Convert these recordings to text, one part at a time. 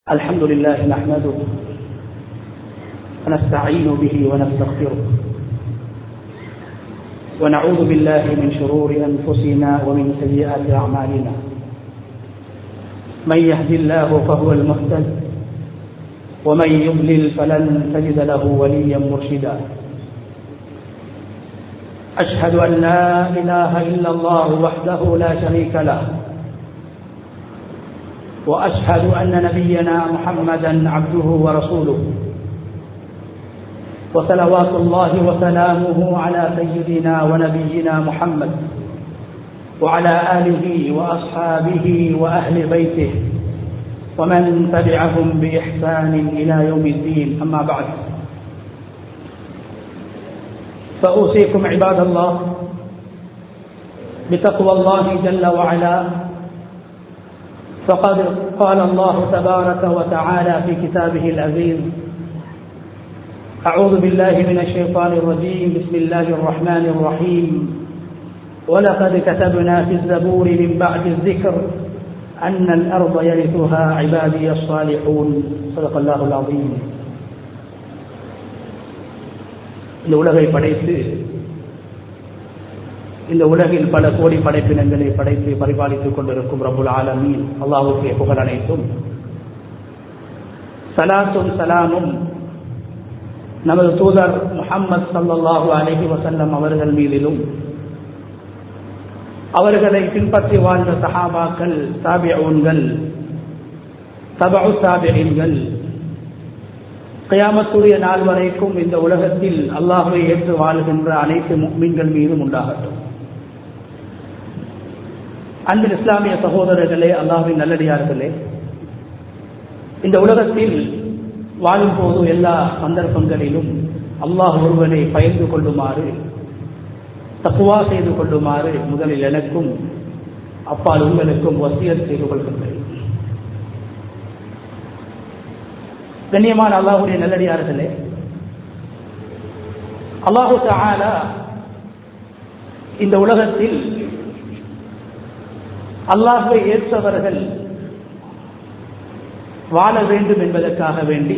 الحمد لله نحمده ونستعين به ونستغفره ونعوذ بالله من شرور أنفسنا ومن سيئات أعمالنا من يهد الله فهو المهتد ومن يضلل فلن تجد له وليا مرشدا أشهد أن لا إله إلا الله وحده لا شريك له واشهد ان نبينا محمدا عبده ورسوله وصلوات الله وسلامه على سيدنا ونبينا محمد وعلى اله واصحابه واهل بيته ومن تبعهم باحسان الى يوم الدين اما بعد فاوصيكم عباد الله بتقوى الله جل وعلا فقد قال الله تبارك وتعالى في كتابه العزيز أعوذ بالله من الشيطان الرجيم بسم الله الرحمن الرحيم ولقد كتبنا في الزبور من بعد الذكر أن الأرض يرثها عبادي الصالحون صدق الله العظيم இந்த உலகை படைத்து இந்த உலகில் பல கோடி படைப்பினங்களை படைத்து பரிபாலித்துக் கொண்டிருக்கும் ரபுல் ஆலமீன் அல்லாஹுக்கு புகழ் அனைத்தும் சலாத்தும் சலாமும் நமது தூதர் முகம்மது சல்லாஹூ அலஹி வசல்லம் அவர்கள் மீதிலும் அவர்களை பின்பற்றி வாழ்ந்த சஹாபாக்கள் தாபியவுன்கள் தபு தாபியன்கள் கயாமத்துடைய நாள் வரைக்கும் இந்த உலகத்தில் அல்லாஹுவை ஏற்று வாழ்கின்ற அனைத்து மீன்கள் மீதும் உண்டாகட்டும் அன்பின் இஸ்லாமிய சகோதரர்களே அல்லாஹின் நல்லடியார்களே இந்த உலகத்தில் வாழும் போது எல்லா சந்தர்ப்பங்களிலும் அல்லாஹ் ஒருவனை பயந்து கொள்ளுமாறு தப்புவா செய்து கொள்ளுமாறு முதலில் எனக்கும் அப்பால் உங்களுக்கும் வசியல் செய்து கொள்கின்றேன் கண்ணியமான அல்லாஹுடைய நல்லடியார்களே அல்லாஹு தாலா இந்த உலகத்தில் அல்லாஹுவை ஏற்றவர்கள் வாழ வேண்டும் என்பதற்காக வேண்டி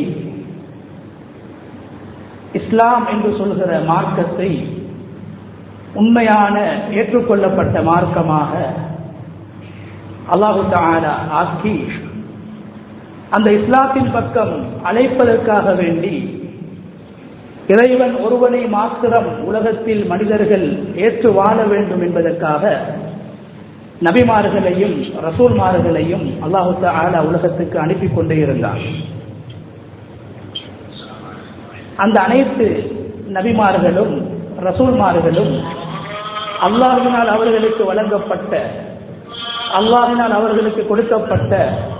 இஸ்லாம் என்று சொல்கிற மார்க்கத்தை உண்மையான ஏற்றுக்கொள்ளப்பட்ட மார்க்கமாக அல்லாஹு தாலா ஆக்கி அந்த இஸ்லாத்தின் பக்கம் அழைப்பதற்காக வேண்டி இறைவன் ஒருவனை மாத்திரம் உலகத்தில் மனிதர்கள் ஏற்று வாழ வேண்டும் என்பதற்காக நபிமார்களையும் ரசூல்மார்களையும் அல்லாஹு ஆலா உலகத்துக்கு அனுப்பி கொண்டே இருந்தார் அந்த அனைத்து நபிமார்களும் ரசூல்மார்களும் அல்லாஹினால் அவர்களுக்கு வழங்கப்பட்ட அல்லாஹினால் அவர்களுக்கு கொடுக்கப்பட்ட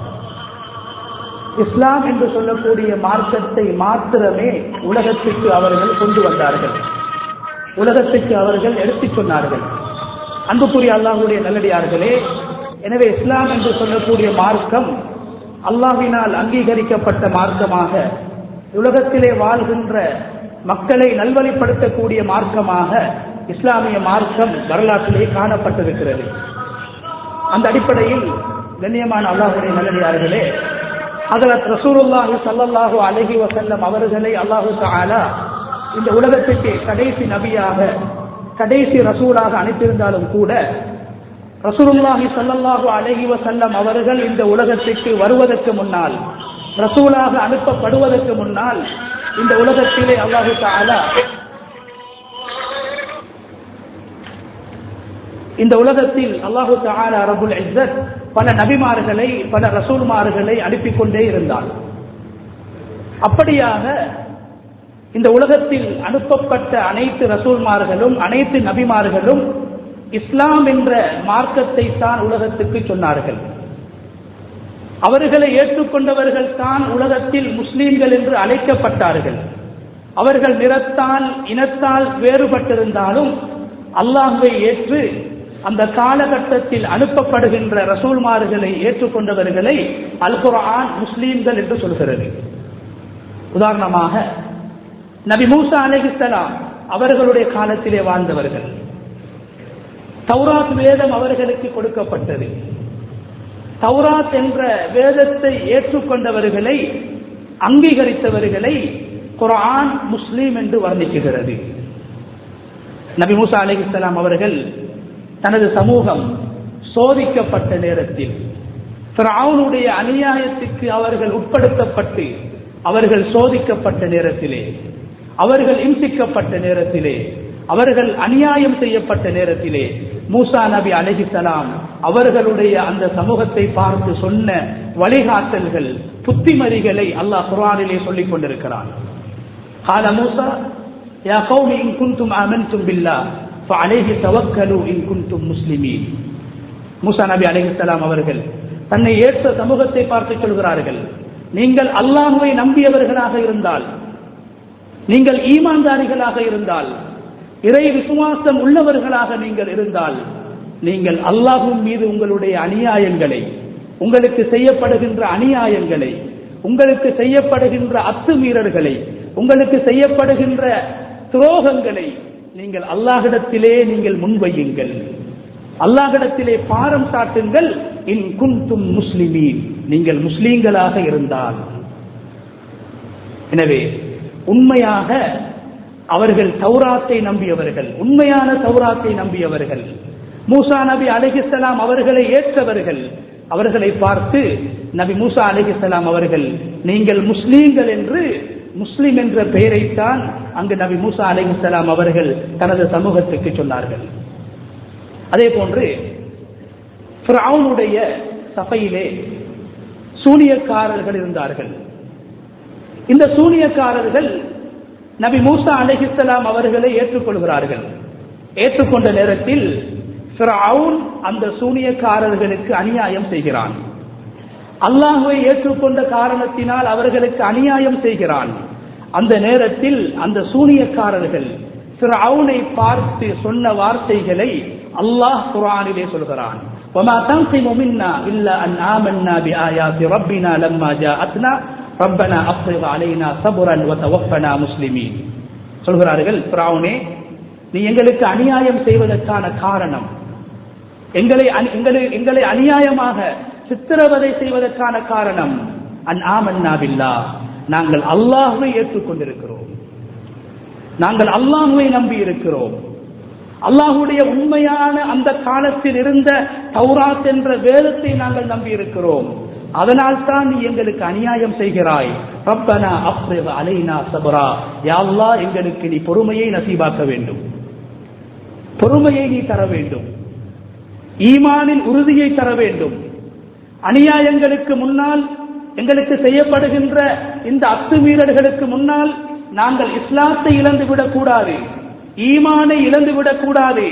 இஸ்லாம் என்று சொல்லக்கூடிய மார்க்கத்தை மாத்திரமே உலகத்துக்கு அவர்கள் கொண்டு வந்தார்கள் உலகத்துக்கு அவர்கள் எடுத்துச் சொன்னார்கள் அன்புக்குரிய அல்லாஹுடைய நல்லடியார்களே எனவே இஸ்லாம் என்று சொல்லக்கூடிய மார்க்கம் அல்லாஹினால் அங்கீகரிக்கப்பட்ட மார்க்கமாக உலகத்திலே வாழ்கின்ற மக்களை நல்வழிப்படுத்தக்கூடிய மார்க்கமாக இஸ்லாமிய மார்க்கம் வரலாற்றிலே காணப்பட்டிருக்கிறது அந்த அடிப்படையில் கண்ணியமான அல்லாஹுடைய நல்லடியார்களே ஹதரத் ரசூலுல்லாஹி சல்லல்லாஹு அலஹி வசல்லம் அவர்களை அல்லாஹு தாலா இந்த உலகத்துக்கு கடைசி நபியாக கடைசி ரசூலாக அனுப்பியிருந்தாலும் கூட ரசூலுல்லாஹி சல்லல்லாஹு அலஹி வசல்லம் அவர்கள் இந்த உலகத்துக்கு வருவதற்கு முன்னால் ரசூலாக அனுப்பப்படுவதற்கு முன்னால் இந்த உலகத்திலே அல்லாஹு தாலா இந்த உலகத்தில் அல்லாஹு தாலா ரபுல் இஸ்ஸத் பல நபிமார்களை பல ரசூல்மார்களை அனுப்பி கொண்டே இருந்தார் அப்படியாக இந்த உலகத்தில் அனுப்பப்பட்ட அனைத்து ரசூல்மார்களும் அனைத்து நபிமார்களும் இஸ்லாம் என்ற மார்க்கத்தை தான் உலகத்துக்கு சொன்னார்கள் அவர்களை ஏற்றுக்கொண்டவர்கள் தான் உலகத்தில் முஸ்லீம்கள் என்று அழைக்கப்பட்டார்கள் அவர்கள் நிறத்தால் இனத்தால் வேறுபட்டிருந்தாலும் அல்லாஹுவை ஏற்று அந்த காலகட்டத்தில் அனுப்பப்படுகின்ற ரசூல்மார்களை ஏற்றுக்கொண்டவர்களை அல் குரான் முஸ்லீம்கள் என்று சொல்கிறது உதாரணமாக நபி மூசா அலிஹிஸ்லாம் அவர்களுடைய காலத்திலே வாழ்ந்தவர்கள் தௌராத் வேதம் அவர்களுக்கு கொடுக்கப்பட்டது தௌராத் என்ற வேதத்தை ஏற்றுக்கொண்டவர்களை அங்கீகரித்தவர்களை குரான் முஸ்லீம் என்று வர்ணிக்குகிறது நபி மூசா அலிஹிஸ்லாம் அவர்கள் தனது சமூகம் சோதிக்கப்பட்ட நேரத்தில் பிராவுனுடைய அநியாயத்துக்கு அவர்கள் உட்படுத்தப்பட்டு அவர்கள் சோதிக்கப்பட்ட நேரத்திலே அவர்கள் இம்சிக்கப்பட்ட நேரத்திலே அவர்கள் அநியாயம் செய்யப்பட்ட நேரத்திலே மூசா நபி அலிஹிசலாம் அவர்களுடைய அந்த சமூகத்தை பார்த்து சொன்ன வழிகாட்டல்கள் புத்திமதிகளை அல்லாஹ் குரானிலே சொல்லிக் கொண்டிருக்கிறான் قال موسى يا قوم إن كنتم آمنتم بالله فعليه توكلوا إن كنتم مسلمين மூசா நபி அலிஹிசலாம் அவர்கள் தன்னை ஏற்ற சமூகத்தை பார்த்து சொல்கிறார்கள் நீங்கள் அல்லாஹுவை நம்பியவர்களாக இருந்தால் நீங்கள் ஈமான்தாரிகளாக இருந்தால் இறை விசுவாசம் உள்ளவர்களாக நீங்கள் இருந்தால் நீங்கள் அல்லாஹும் மீது உங்களுடைய அநியாயங்களை உங்களுக்கு செய்யப்படுகின்ற அநியாயங்களை உங்களுக்கு செய்யப்படுகின்ற அத்துமீறல்களை உங்களுக்கு செய்யப்படுகின்ற துரோகங்களை நீங்கள் அல்லாஹிடத்திலே நீங்கள் முன்வையுங்கள் அல்லாஹிடத்திலே பாரம் சாட்டுங்கள் இன் குன்தும் முஸ்லிமீன் நீங்கள் முஸ்லீம்களாக இருந்தால் எனவே உண்மையாக அவர்கள் தௌராத்தை நம்பியவர்கள் உண்மையான தௌராத்தை நம்பியவர்கள் மூசா நபி அலிஹிஸ்லாம் அவர்களை ஏற்றவர்கள் அவர்களை பார்த்து நபி மூசா அலிஹிஸ்லாம் அவர்கள் நீங்கள் முஸ்லீம்கள் என்று முஸ்லிம் என்ற பெயரைத்தான் அங்கு நபி மூசா அலிஹிஸ்லாம் அவர்கள் தனது சமூகத்துக்கு சொன்னார்கள் அதே போன்று ஃபிரௌனுடைய சபையிலே சூனியக்காரர்கள் இருந்தார்கள் இந்த சூனியக்காரர்கள் நபி மூசா அலிஹிஸ்லாம் அவர்களை ஏற்றுக்கொள்கிறார்கள் ஏற்றுக்கொண்ட நேரத்தில் ஃபிரௌன் அந்த சூனியக்காரர்களுக்கு அநியாயம் செய்கிறான் அல்லாஹுவை ஏற்றுக்கொண்ட காரணத்தினால் அவர்களுக்கு அநியாயம் செய்கிறான் அந்த நேரத்தில் அந்த சூனியக்காரர்கள் ஃபிரௌனை பார்த்து சொன்ன வார்த்தைகளை அல்லாஹ் குரானிலே சொல்கிறான் وما تنقم منا إلا أن آمنا بآيات ربنا لما جاءتنا ربنا أفرغ علينا صبرا وتوفنا مسلمين சொல்கிறார்கள் பிராவுனே நீ எங்களுக்கு அநியாயம் செய்வதற்கான காரணம் எங்களை எங்களை எங்களை அநியாயமாக சித்திரவதை செய்வதற்கான காரணம் அன் ஆமன்னாபில்லா நாங்கள் அல்லாஹுவை ஏற்றுக்கொண்டிருக்கிறோம் நாங்கள் அல்லாஹுவை நம்பி இருக்கிறோம் அல்லாஹுடைய உண்மையான அந்த காலத்தில் இருந்த தௌராத் என்ற வேதத்தை நாங்கள் நம்பி இருக்கிறோம் அதனால் தான் நீ எங்களுக்கு அநியாயம் செய்கிறாய் ரப்பனா அப்ரிவ அலைனா சபரா யாழ்லா எங்களுக்கு நீ பொறுமையை நசீபாக்க வேண்டும் பொறுமையை நீ தர வேண்டும் ஈமானின் உறுதியை தர வேண்டும் அநியாயங்களுக்கு முன்னால் எங்களுக்கு செய்யப்படுகின்ற இந்த அத்துமீறல்களுக்கு முன்னால் நாங்கள் இஸ்லாத்தை இழந்து விடக்கூடாது ஈமானை இழந்து விடக்கூடாது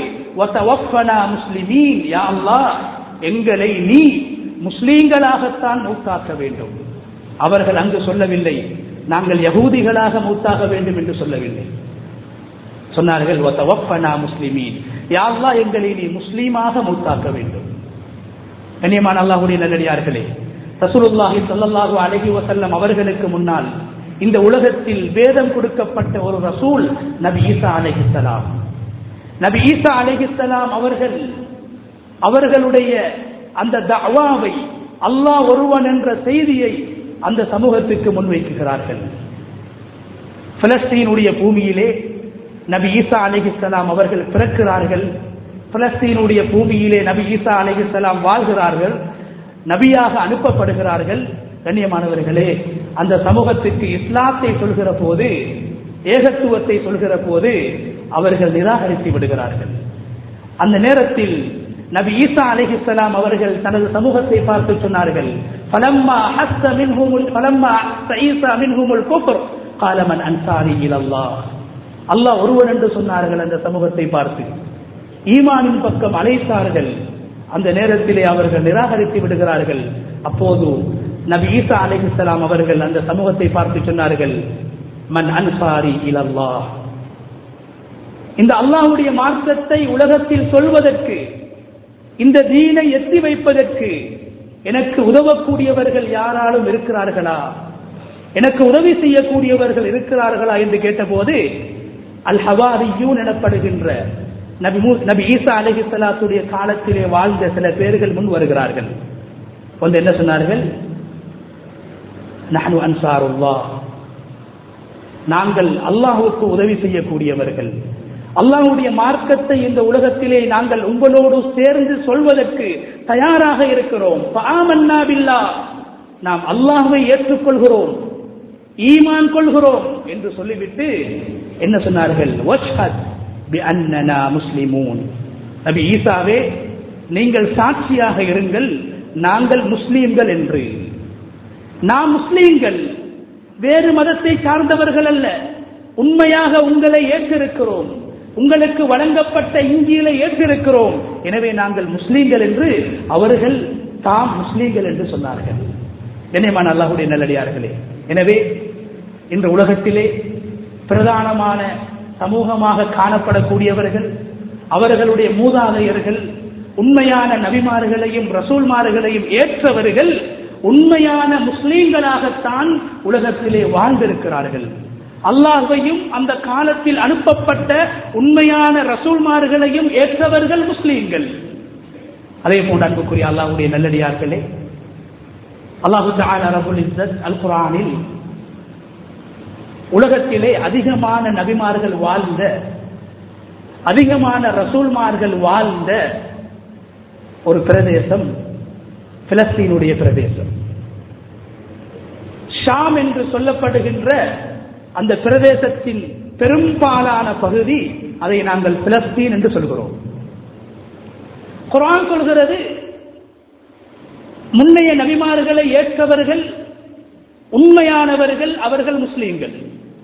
முஸ்லிமீன் யா அல்லாஹ் எங்களை நீ முஸ்லீம்களாகத்தான் மூத்தாக்க வேண்டும் அவர்கள் அங்கு சொல்லவில்லை நாங்கள் யகூதிகளாக மூத்தாக வேண்டும் என்று சொல்லவில்லை சொன்னார்கள் முஸ்லிமீன் யாழ்லா எங்களை நீ முஸ்லீமாக மூத்தாக்க வேண்டும் கண்ணியமான அல்லாஹுடைய நல்லடியார்களே ரசூலுல்லாஹி ஸல்லல்லாஹு அலைஹி வஸல்லம் அவர்களுக்கு முன்னால் இந்த உலகத்தில் வேதம் கொடுக்கப்பட்ட ஒரு ரசூல் நபி ஈசா அலைஹிஸ்ஸலாம் நபி ஈசா அலைஹிஸ்ஸலாம் அவர்கள் அவர்களுடைய அந்த தவாவை அல்லாஹ் ஒருவன் என்ற செய்தியை அந்த சமூகத்துக்கு முன்வைக்குகிறார்கள் பிலஸ்தீனுடைய பூமியிலே நபி ஈசா அலிஹிஸ்லாம் அவர்கள் பிறக்கிறார்கள் பிலஸ்தீனுடைய பூமியிலே நபி ஈசா அலிஹிஸ்லாம் வாழ்கிறார்கள் நபியாக அனுப்பப்படுகிறார்கள் கண்ணியமானவர்களே அந்த சமூகத்திற்கு இஸ்லாத்தை சொல்கிற போது ஏகத்துவத்தை சொல்கிற போது அவர்கள் நிராகரித்து விடுகிறார்கள் அந்த நேரத்தில் நபி ஈசா அலிஹிஸ்லாம் அவர்கள் தனது சமூகத்தை பார்த்து சொன்னார்கள் பலம்மா ஹஸ்ஸ மின்ஹுமுல் பலம்மா ஈசா மின்ஹுமுல் குஃப்ர் காலமன் அன்சாரி இலல்லாஹ் அல்லாஹ் ஒருவன் என்று சொன்னார்கள் அந்த சமூகத்தை பார்த்து ஈமானின் பக்கம் அழைத்தார்கள் அந்த நேரத்திலே அவர்கள் நிராகரித்து விடுகிறார்கள் அப்போது நபி ஈசா அலிஹிஸ்லாம் அவர்கள் அந்த சமூகத்தை பார்த்து சொன்னார்கள் மன் அன்சாரி இலல்லாஹ் இந்த அல்லாஹுடைய மார்க்கத்தை உலகத்தில் சொல்வதற்கு இந்த தீனை எத்தி வைப்பதற்கு எனக்கு உதவக்கூடியவர்கள் யாராலும் இருக்கிறார்களா எனக்கு உதவி செய்யக்கூடியவர்கள் இருக்கிறார்களா என்று கேட்டபோது அல் ஹவாரியூன் எனப்படுகின்ற நபி நபி ஈசா அலஹி சலாத்துடைய காலத்திலே வாழ்ந்த சில பேர்கள் முன் வருகிறார்கள் வந்து என்ன சொன்னார்கள் நஹனு அன்சாருல்லாஹ் நாங்கள் அல்லாஹுக்கு உதவி செய்யக்கூடியவர்கள் அல்லாஹுடைய மார்க்கத்தை இந்த உலகத்திலே நாங்கள் உங்களோடு சேர்ந்து சொல்வதற்கு தயாராக இருக்கிறோம் நாம் அல்லாஹுவை ஏற்றுக்கொள்கிறோம் ஈமான் கொள்கிறோம் என்று சொல்லிவிட்டு என்ன சொன்னார்கள் முஸ்லிமூன் நபி ஈசாவே நீங்கள் சாட்சியாக இருங்கள் நாங்கள் முஸ்லீம்கள் என்று நாம் முஸ்லீம்கள் வேறு மதத்தை சார்ந்தவர்கள் அல்ல உண்மையாக உங்களை ஏற்றிருக்கிறோம் உங்களுக்கு வழங்கப்பட்ட இஞ்சியில ஏற்றிருக்கிறோம் எனவே நாங்கள் முஸ்லீம்கள் என்று அவர்கள் தாம் முஸ்லீம்கள் என்று சொன்னார்கள் கண்ணியமான அல்லாஹுடைய நல்லடியார்களே எனவே இன்று உலகத்திலே பிரதானமான சமூகமாக காணப்படக்கூடியவர்கள் அவர்களுடைய மூதாதையர்கள் உண்மையான நபிமார்களையும் ரசூல்மார்களையும் ஏற்றவர்கள் உண்மையான முஸ்லீம்களாகத்தான் உலகத்திலே வாழ்ந்திருக்கிறார்கள் அல்லாஹையும் அந்த காலத்தில் அனுப்பப்பட்ட உண்மையான ரசூல்மார்களையும் ஏற்றவர்கள் முஸ்லீம்கள் அதே போன்று அன்புக்குரிய அல்லாஹுடைய நல்லடியார்களே அல்லாஹு ரபுல் இஸ்ஸத் அல் குரானில் உலகத்திலே அதிகமான நபிமார்கள் வாழ்ந்த அதிகமான ரசூல்மார்கள் வாழ்ந்த ஒரு பிரதேசம் பிலஸ்தீனுடைய பிரதேசம் ஷாம் என்று சொல்லப்படுகின்ற அந்த பிரதேசத்தின் பெரும்பாலான பகுதி அதை நாங்கள் பிலஸ்தீன் என்று சொல்கிறோம் குரான் சொல்கிறது முன்னைய நபிமார்களை ஏற்றவர்கள் உண்மையானவர்கள் அவர்கள் முஸ்லீம்கள்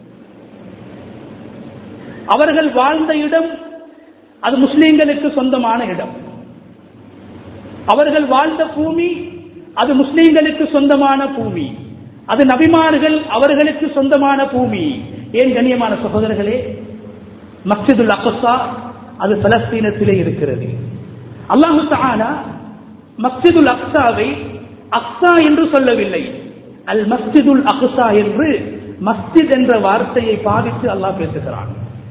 அவர்கள் வாழ்ந்த இடம் அது முஸ்லீம்களுக்கு சொந்தமான இடம் அவர்கள் வாழ்ந்த பூமி அது முஸ்லீம்களுக்கு சொந்தமான பூமி அது நபிமார்கள் அவர்களுக்கு சொந்தமான பூமி ஏன் கண்ணியமான சகோதரர்களே மஸ்ஜிதுல் அக்ஸா அது பலஸ்தீனத்திலே இருக்கிறது அல்லாஹு தாலா மஸ்ஜிதுல் அக்ஸாவை அக்ஸா என்று சொல்லவில்லை அல் மஸ்ஜிதுல் அக்ஸா என்று மஸ்ஜித் என்ற வார்த்தையை பாவித்து அல்லாஹ் பேசுகிறான்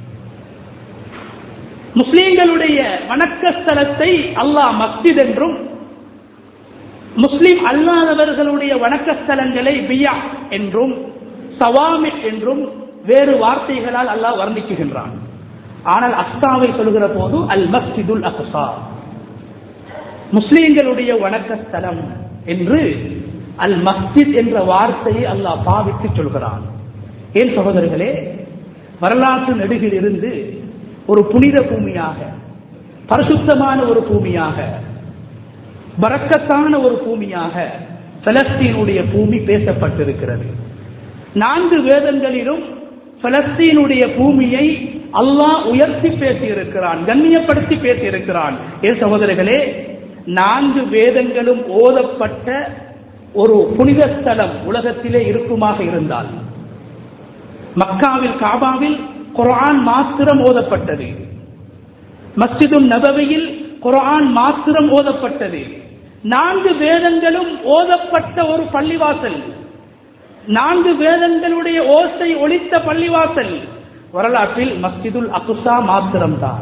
முஸ்லீம்களுடைய வணக்க ஸ்தலத்தை அல்லாஹ் மஸ்ஜித் என்றும் முஸ்லிம் அல்லாதவர்களுடைய வணக்க ஸ்தலங்களை பியா என்றும் சவாமி என்றும் வேறு வார்த்தைகளால் அல்லாஹ் வர்ணிக்குகின்றான் ஆனால் அக்ஸாவை சொல்கிற போது அல் மஸ்ஜிதுல் அக்ஸா முஸ்லீம்களுடைய வணக்க ஸ்தலம் என்று அல் மஸ்ஜித் என்ற வார்த்தையை அல்லாஹ் பாவித்து சொல்கிறான் ஏன் சகோதரர்களே வரலாற்று நெடுகில் இருந்து ஒரு புனித பூமியாக பரிசுத்தமான ஒரு பூமியாக பறக்கத்தான ஒரு பூமியாக பலஸ்தீனுடைய பூமி பேசப்பட்டிருக்கிறது நான்கு வேதங்களிலும் பலஸ்தீனுடைய பூமியை அல்லாஹ் உயர்த்தி பேசியிருக்கிறான் கண்ணியப்படுத்தி பேசியிருக்கிறான் ஏ சகோதரர்களே நான்கு வேதங்களும் ஓதப்பட்ட ஒரு புனித ஸ்தலம் உலகத்திலே இருக்குமாக இருந்தால் மக்காவில் காபாவில் குரான் மாத்திரம் ஓதப்பட்டது மஸ்ஜிதும் நபவியில் குரான் மாத்திரம் ஓதப்பட்டது நான்கு வேதங்களும் ஓதப்பட்ட ஒரு பள்ளிவாசல் நான்கு வேதங்களுடைய ஓசை ஒலித்த பள்ளிவாசல் வரலாற்றில் மஸ்ஜிதுல் அகுசா மாத்திரம்தான்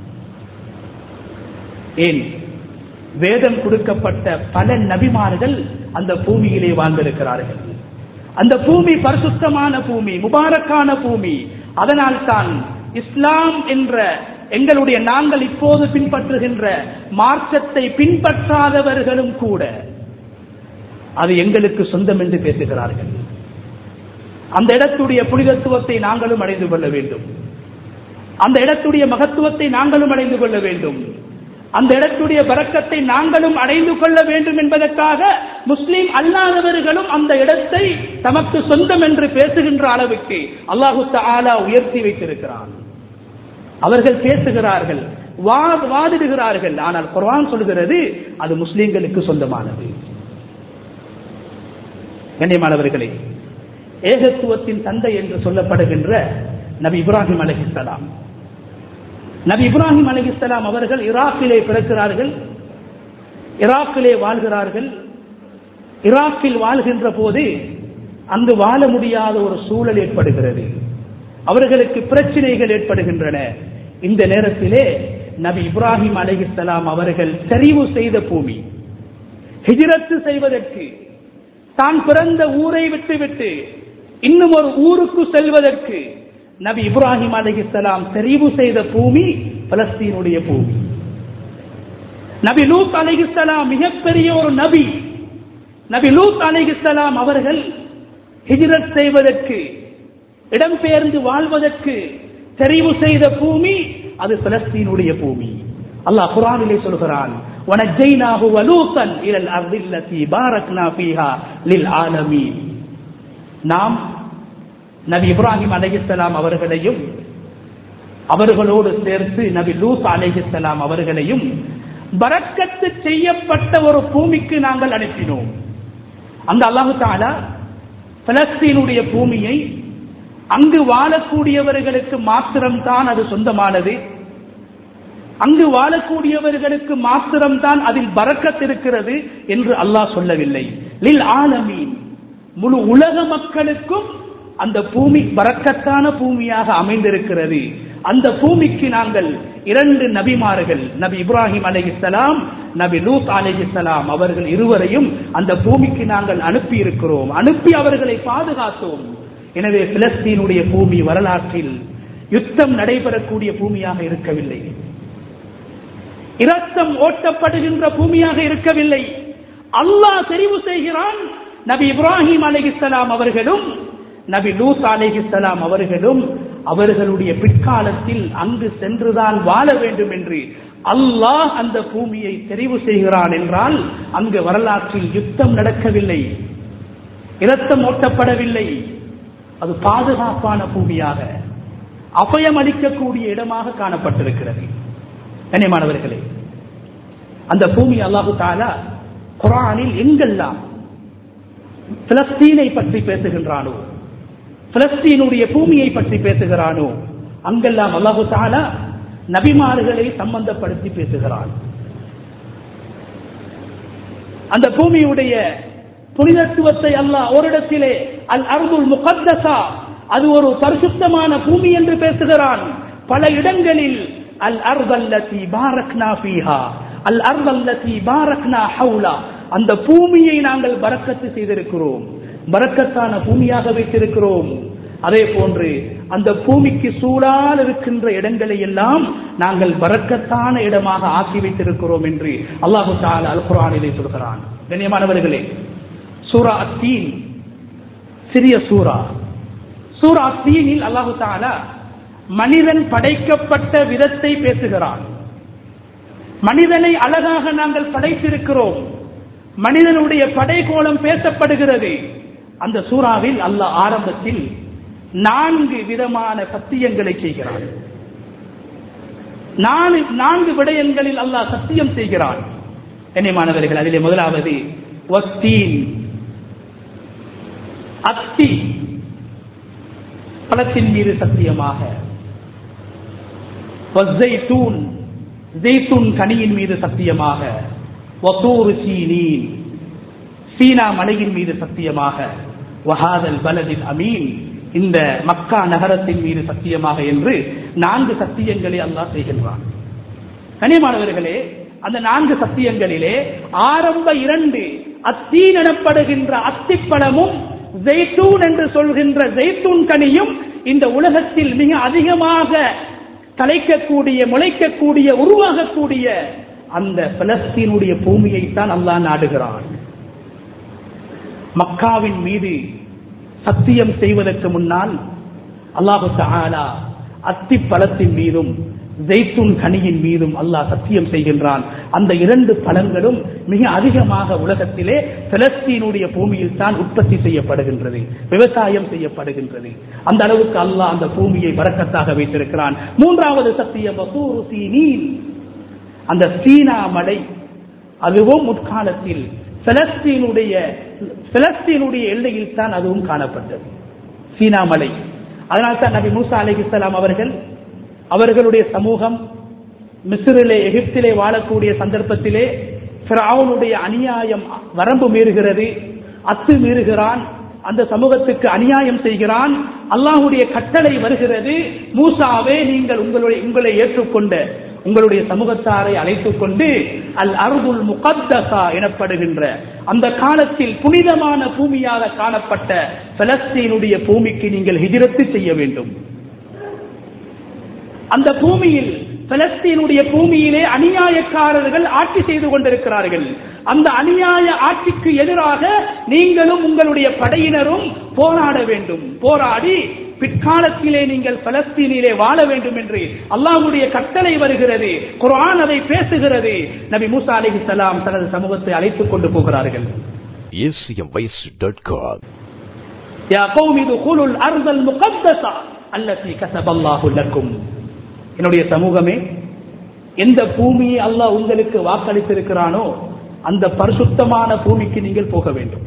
ஏன் வேதம் கொடுக்கப்பட்ட பல நபிமார்கள் அந்த பூமியிலே வாழ்ந்திருக்கிறார்கள் அந்த பூமி பரிசுத்தமான பூமி முபாரக்கான பூமி அதனால் தான் இஸ்லாம் என்ற எங்களுடைய நாங்கள் இப்போது பின்பற்றுகின்ற மார்க்கத்தை பின்பற்றாதவர்களும் கூட அது எங்களுக்கு சொந்தம் என்று பேசுகிறார்கள் அந்த இடத்துடைய புனிதத்துவத்தை நாங்களும் அடைந்து கொள்ள வேண்டும் அந்த இடத்துடைய மகத்துவத்தை நாங்களும் அடைந்து கொள்ள வேண்டும் அந்த இடத்துடைய பறக்கத்தை நாங்களும் அடைந்து கொள்ள வேண்டும் என்பதற்காக முஸ்லீம் அல்லாதவர்களும் அந்த இடத்தை தமக்கு சொந்தம் என்று பேசுகின்ற அளவுக்கு அல்லாஹு தாலா உயர்த்தி வைத்திருக்கிறான் அவர்கள் பேசுகிறார்கள் வாதிடுகிறார்கள் ஆனால் குர்ஆன் சொல்கிறது அது முஸ்லீம்களுக்கு சொந்தமானது கண்ணியமானவர்களே ஏகத்துவத்தின் தந்தை என்று சொல்லப்படுகின்ற நபி இப்ராஹிம் அலஹிஸ்லாம் நபி இப்ராஹிம் அலஹிஸ்லாம் அவர்கள் ஈராக்கிலே பிறக்கிறார்கள் ஈராக்கிலே வாழ்கிறார்கள் ஈராக்கில் வாழ்கின்ற போது அங்கு வாழ முடியாத ஒரு சூழல் ஏற்படுகிறது அவர்களுக்கு பிரச்சனைகள் ஏற்படுகின்றன இந்த நேரத்திலே நபி இப்ராஹிம் அலிஹிஸ்லாம் அவர்கள் தெரிவு செய்த பூமி ஹிஜ்ரத்து செய்வதற்கு தான் பிறந்த ஊரை விட்டுவிட்டு இன்னும் ஒரு ஊருக்கு செல்வதற்கு நபி இப்ராஹிம் அலைஹிஸ்ஸலாம் தெரிவு செய்த பூமி பலஸ்தீனுடைய பூமி நபி லூத் அலைஹிஸ்ஸலாம் மிகப்பெரிய ஒரு நபி நபி லூத் அலைஹிஸ்ஸலாம் அவர்கள் ஹிஜ்ரத் செய்வதற்கு இடம்பெயர்ந்து வாழ்வதற்கு தெரிவு செய்த பூமி அது பலஸ்தீனுடைய பூமி அல்லாஹ் குரானிலே சொல்கிறான் وَنَجَّيْنَاهُ وَلُوطًا إِلَى الْأَرْضِ الَّتِي بَارَكْنَا فِيهَا لِلْعَالَمِينَ நாம் நபி இப்ராஹிம் அலைஹிஸ்ஸலாம் அவர்களையும் அவர்களோடு சேர்த்து நபி லூத் அலைஹிஸ்ஸலாம் அவர்களையும் பரக்கத்து செய்யப்பட்ட ஒரு பூமிக்கு நாங்கள் அனுப்பினோம் அந்த அல்லாஹு தாலா பலஸ்தீனுடைய பூமியை அங்கு வாழக்கூடியவர்களுக்கு மாத்திரம்தான் அது சொந்தமானது அங்கு வாழக்கூடியவர்களுக்கு மாத்திரம்தான் அதில் பறக்கத் இருக்கிறது என்று அல்லாஹ் சொல்லவில்லை லில் ஆலமீன் முழு உலக மக்களுக்கும் அந்த பூமி பறக்கத்தான பூமியாக அமைந்திருக்கிறது அந்த பூமிக்கு நாங்கள் இரண்டு நபிமார்கள் நபி இப்ராஹிம் அலைஹிஸ்ஸலாம் நபி லூத் அலைஹிஸ்ஸலாம் அவர்கள் இருவரையும் அந்த பூமிக்கு நாங்கள் அனுப்பி இருக்கிறோம் அனுப்பி அவர்களை பாதுகாத்தோம் எனவே பிலஸ்தீனுடைய பூமி வரலாற்றில் யுத்தம் நடைபெறக்கூடிய பூமியாக இருக்கவில்லை இரத்தம் ஓட்டப்படுகின்ற பூமியாக இருக்கவில்லை அல்லாஹ் தெரிவு செய்கிறான் நபி இப்ராஹிம் அலைஹிஸ்ஸலாம் அவர்களும் நபி லூத் அலைஹிஸ்ஸலாம் அவர்களும் அவர்களுடைய பிற்காலத்தில் அங்கு சென்றுதான் வாழ வேண்டும் என்று அல்லாஹ் அந்த பூமியை தெரிவு செய்கிறான் என்றால் அங்கு வரலாற்றில் யுத்தம் நடக்கவில்லை இரத்தம் ஓட்டப்படவில்லை அது பாதுகாப்பான பூமியாக அபயம் அளிக்கக்கூடிய இடமாக காணப்பட்டிருக்கிறது கண்ணியமானவர்களே அந்த பூமி அல்லாஹு தாலா குரானில் எங்கெல்லாம் பிலஸ்தீனை பற்றி பேசுகின்றானோ பிலஸ்தீனுடைய பூமியை பற்றி பேசுகிறானோ அங்கெல்லாம் அல்லாஹு தாலா நபிமார்களை சம்பந்தப்படுத்தி பேசுகிறான் அந்த பூமியுடைய புனிதத்துவத்தை அல்லாஹ் ஓரிடத்திலே அல் அர்துல் முகத்தசா அது ஒரு பரிசுத்தமான பூமி என்று பேசுகிறான் பல இடங்களில் அல் அர்தல்லதி பாரக்னா ஃபீஹா அல் அர்தல்லதி பாரக்னா ஹவுலா அந்த பூமியை நாங்கள் பரக்கத்து செய்திருக்கிறோம் பரக்கத்தான பூமியாக வைத்திருக்கிறோம் அதே போன்று அந்த பூமிக்கு சூழால் இருக்கின்ற இடங்களை எல்லாம் நாங்கள் பரக்கத்தான இடமாக ஆக்கி வைத்திருக்கிறோம் என்று அல்லாஹு தால அல் குரானிலே சொல்கிறான் கண்ணியமானவர்களே சூரா அத்தீன் சிறிய சூரா சூரா அத்தீனில் அல்லாஹு தாலா மனிதன் படைக்கப்பட்ட விதத்தை பேசுகிறான் மனிதனை அழகாக நாங்கள் படைத்திருக்கிறோம் மனிதனுடைய படைகோலம் பேசப்படுகிறது அந்த சூறாவில் அல்லாஹ் ஆரம்பத்தில் நான்கு விதமான சத்தியங்களை செய்கிறான் நான்கு விடயங்களில் அல்லாஹ் சத்தியம் செய்கிறான் கண்ணியமானவர்கள் அதிலே முதலாவது வஸ்தீன் அத்தி பழத்தின் மீது சத்தியமாக வஸ்ஸைத்தூன் ஜெய்தூன் கனியின் மீது சத்தியமாக வத்தூர் சீனீன் சீனா மலையின் மீது சத்தியமாக வஹாதல் பலதின் அமீன் இந்த மக்கா நகரத்தின் மீது சத்தியமாக என்று நான்கு சத்தியங்களை அல்லாஹ் செய்கின்றான் கனியமானவர்களே அந்த நான்கு சத்தியங்களிலே ஆரம்ப இரண்டு அத்தீன் எனப்படுகின்ற அத்திப்பழமும் ஜெய்தூன் என்று சொல்கின்ற ஜெய்தூன் கனியும் இந்த உலகத்தில் மிக அதிகமாக தலைக்கக்கூடிய முளைக்கக்கூடிய உருவாகக்கூடிய அந்த பலஸ்தீனுடைய பூமியைத்தான் அல்லாஹ் நாடுகிறான் மக்காவின் மீது சத்தியம் செய்வதற்கு முன்னால் அல்லாஹு தஆலா அத்தி பழத்தின் மீதும் ஜெய்துன் கனியின் மீதும் அல்லாஹ் சத்தியம் செய்கின்றான் அந்த இரண்டு பழங்களும் மிக அதிகமாக உலகத்திலே பிலஸ்தீனுடைய பூமியில் தான் உற்பத்தி செய்யப்படுகின்றது விவசாயம் செய்யப்படுகின்றது அந்த அளவுக்கு அல்லாஹ் அந்த பூமியை வரக்கத்தாக வைத்திருக்கிறான் மூன்றாவது சத்தியம் வசூரு சீனீன் அந்த சீனா மலை அதுவும் முற்காலத்தில் பிலஸ்தீனுடைய பிலஸ்தீனுடைய எல்லையில் தான் அதுவும் காணப்பட்டது சீனா மலை அதனால் தான் நபி மூசா அலிஹிஸ்லாம் அவர்கள் அவர்களுடைய சமூகம் மிஸ்ரிலே எகிப்திலே வாழக்கூடிய சந்தர்ப்பத்திலே ஃபிரௌனுடைய அநியாயம் வரம்பு மீறுகிறது அத்து மீறுகிறான் அந்த சமூகத்துக்கு அநியாயம் செய்கிறான் அல்லாஹுடைய கட்டளை வருகிறது மூசாவே நீங்கள் உங்களுடைய உங்களை ஏற்றுக்கொண்ட உங்களுடைய சமூகத்தாரை அழைத்துக் கொண்டு அல் அருதுல் முகத்தசா எனப்படுகின்ற அந்த காலத்தில் புனிதமான பூமியாக காணப்பட்ட பலஸ்தீனுடைய பூமிக்கு நீங்கள் ஹிஜரத்து செய்ய வேண்டும் அந்த பூமியில் பலஸ்தீனுடைய பூமியிலே அநியாயக்காரர்கள் ஆட்சி செய்து கொண்டிருக்கிறார்கள் அந்த அநியாய ஆட்சிக்கு எதிராக நீங்களும் உங்களுடைய படையினரும் போராட வேண்டும் போராடி பிற்காலத்திலே நீங்கள் பலஸ்தீனிலே வாழ வேண்டும் என்று அல்லாஹ்வுடைய கட்டளை வருகிறது குர்ஆன் அதை பேசுகிறது நபி மூசா அலைஹிஸ்ஸலாம் தனது சமூகத்தை அழைத்துக் கொண்டு போகிறார்கள் acmvoice.com யா கௌமி துகுலுல் அர்தல் முகத்தஸா அல்லதி கஸபல்லாஹு லக்கும் என்னுடைய சமூகமே எந்த பூமியை அல்லாஹ் உங்களுக்கு வாக்களித்திருக்கிறானோ அந்த பரிசுத்தமான பூமிக்கு நீங்கள் போக வேண்டும்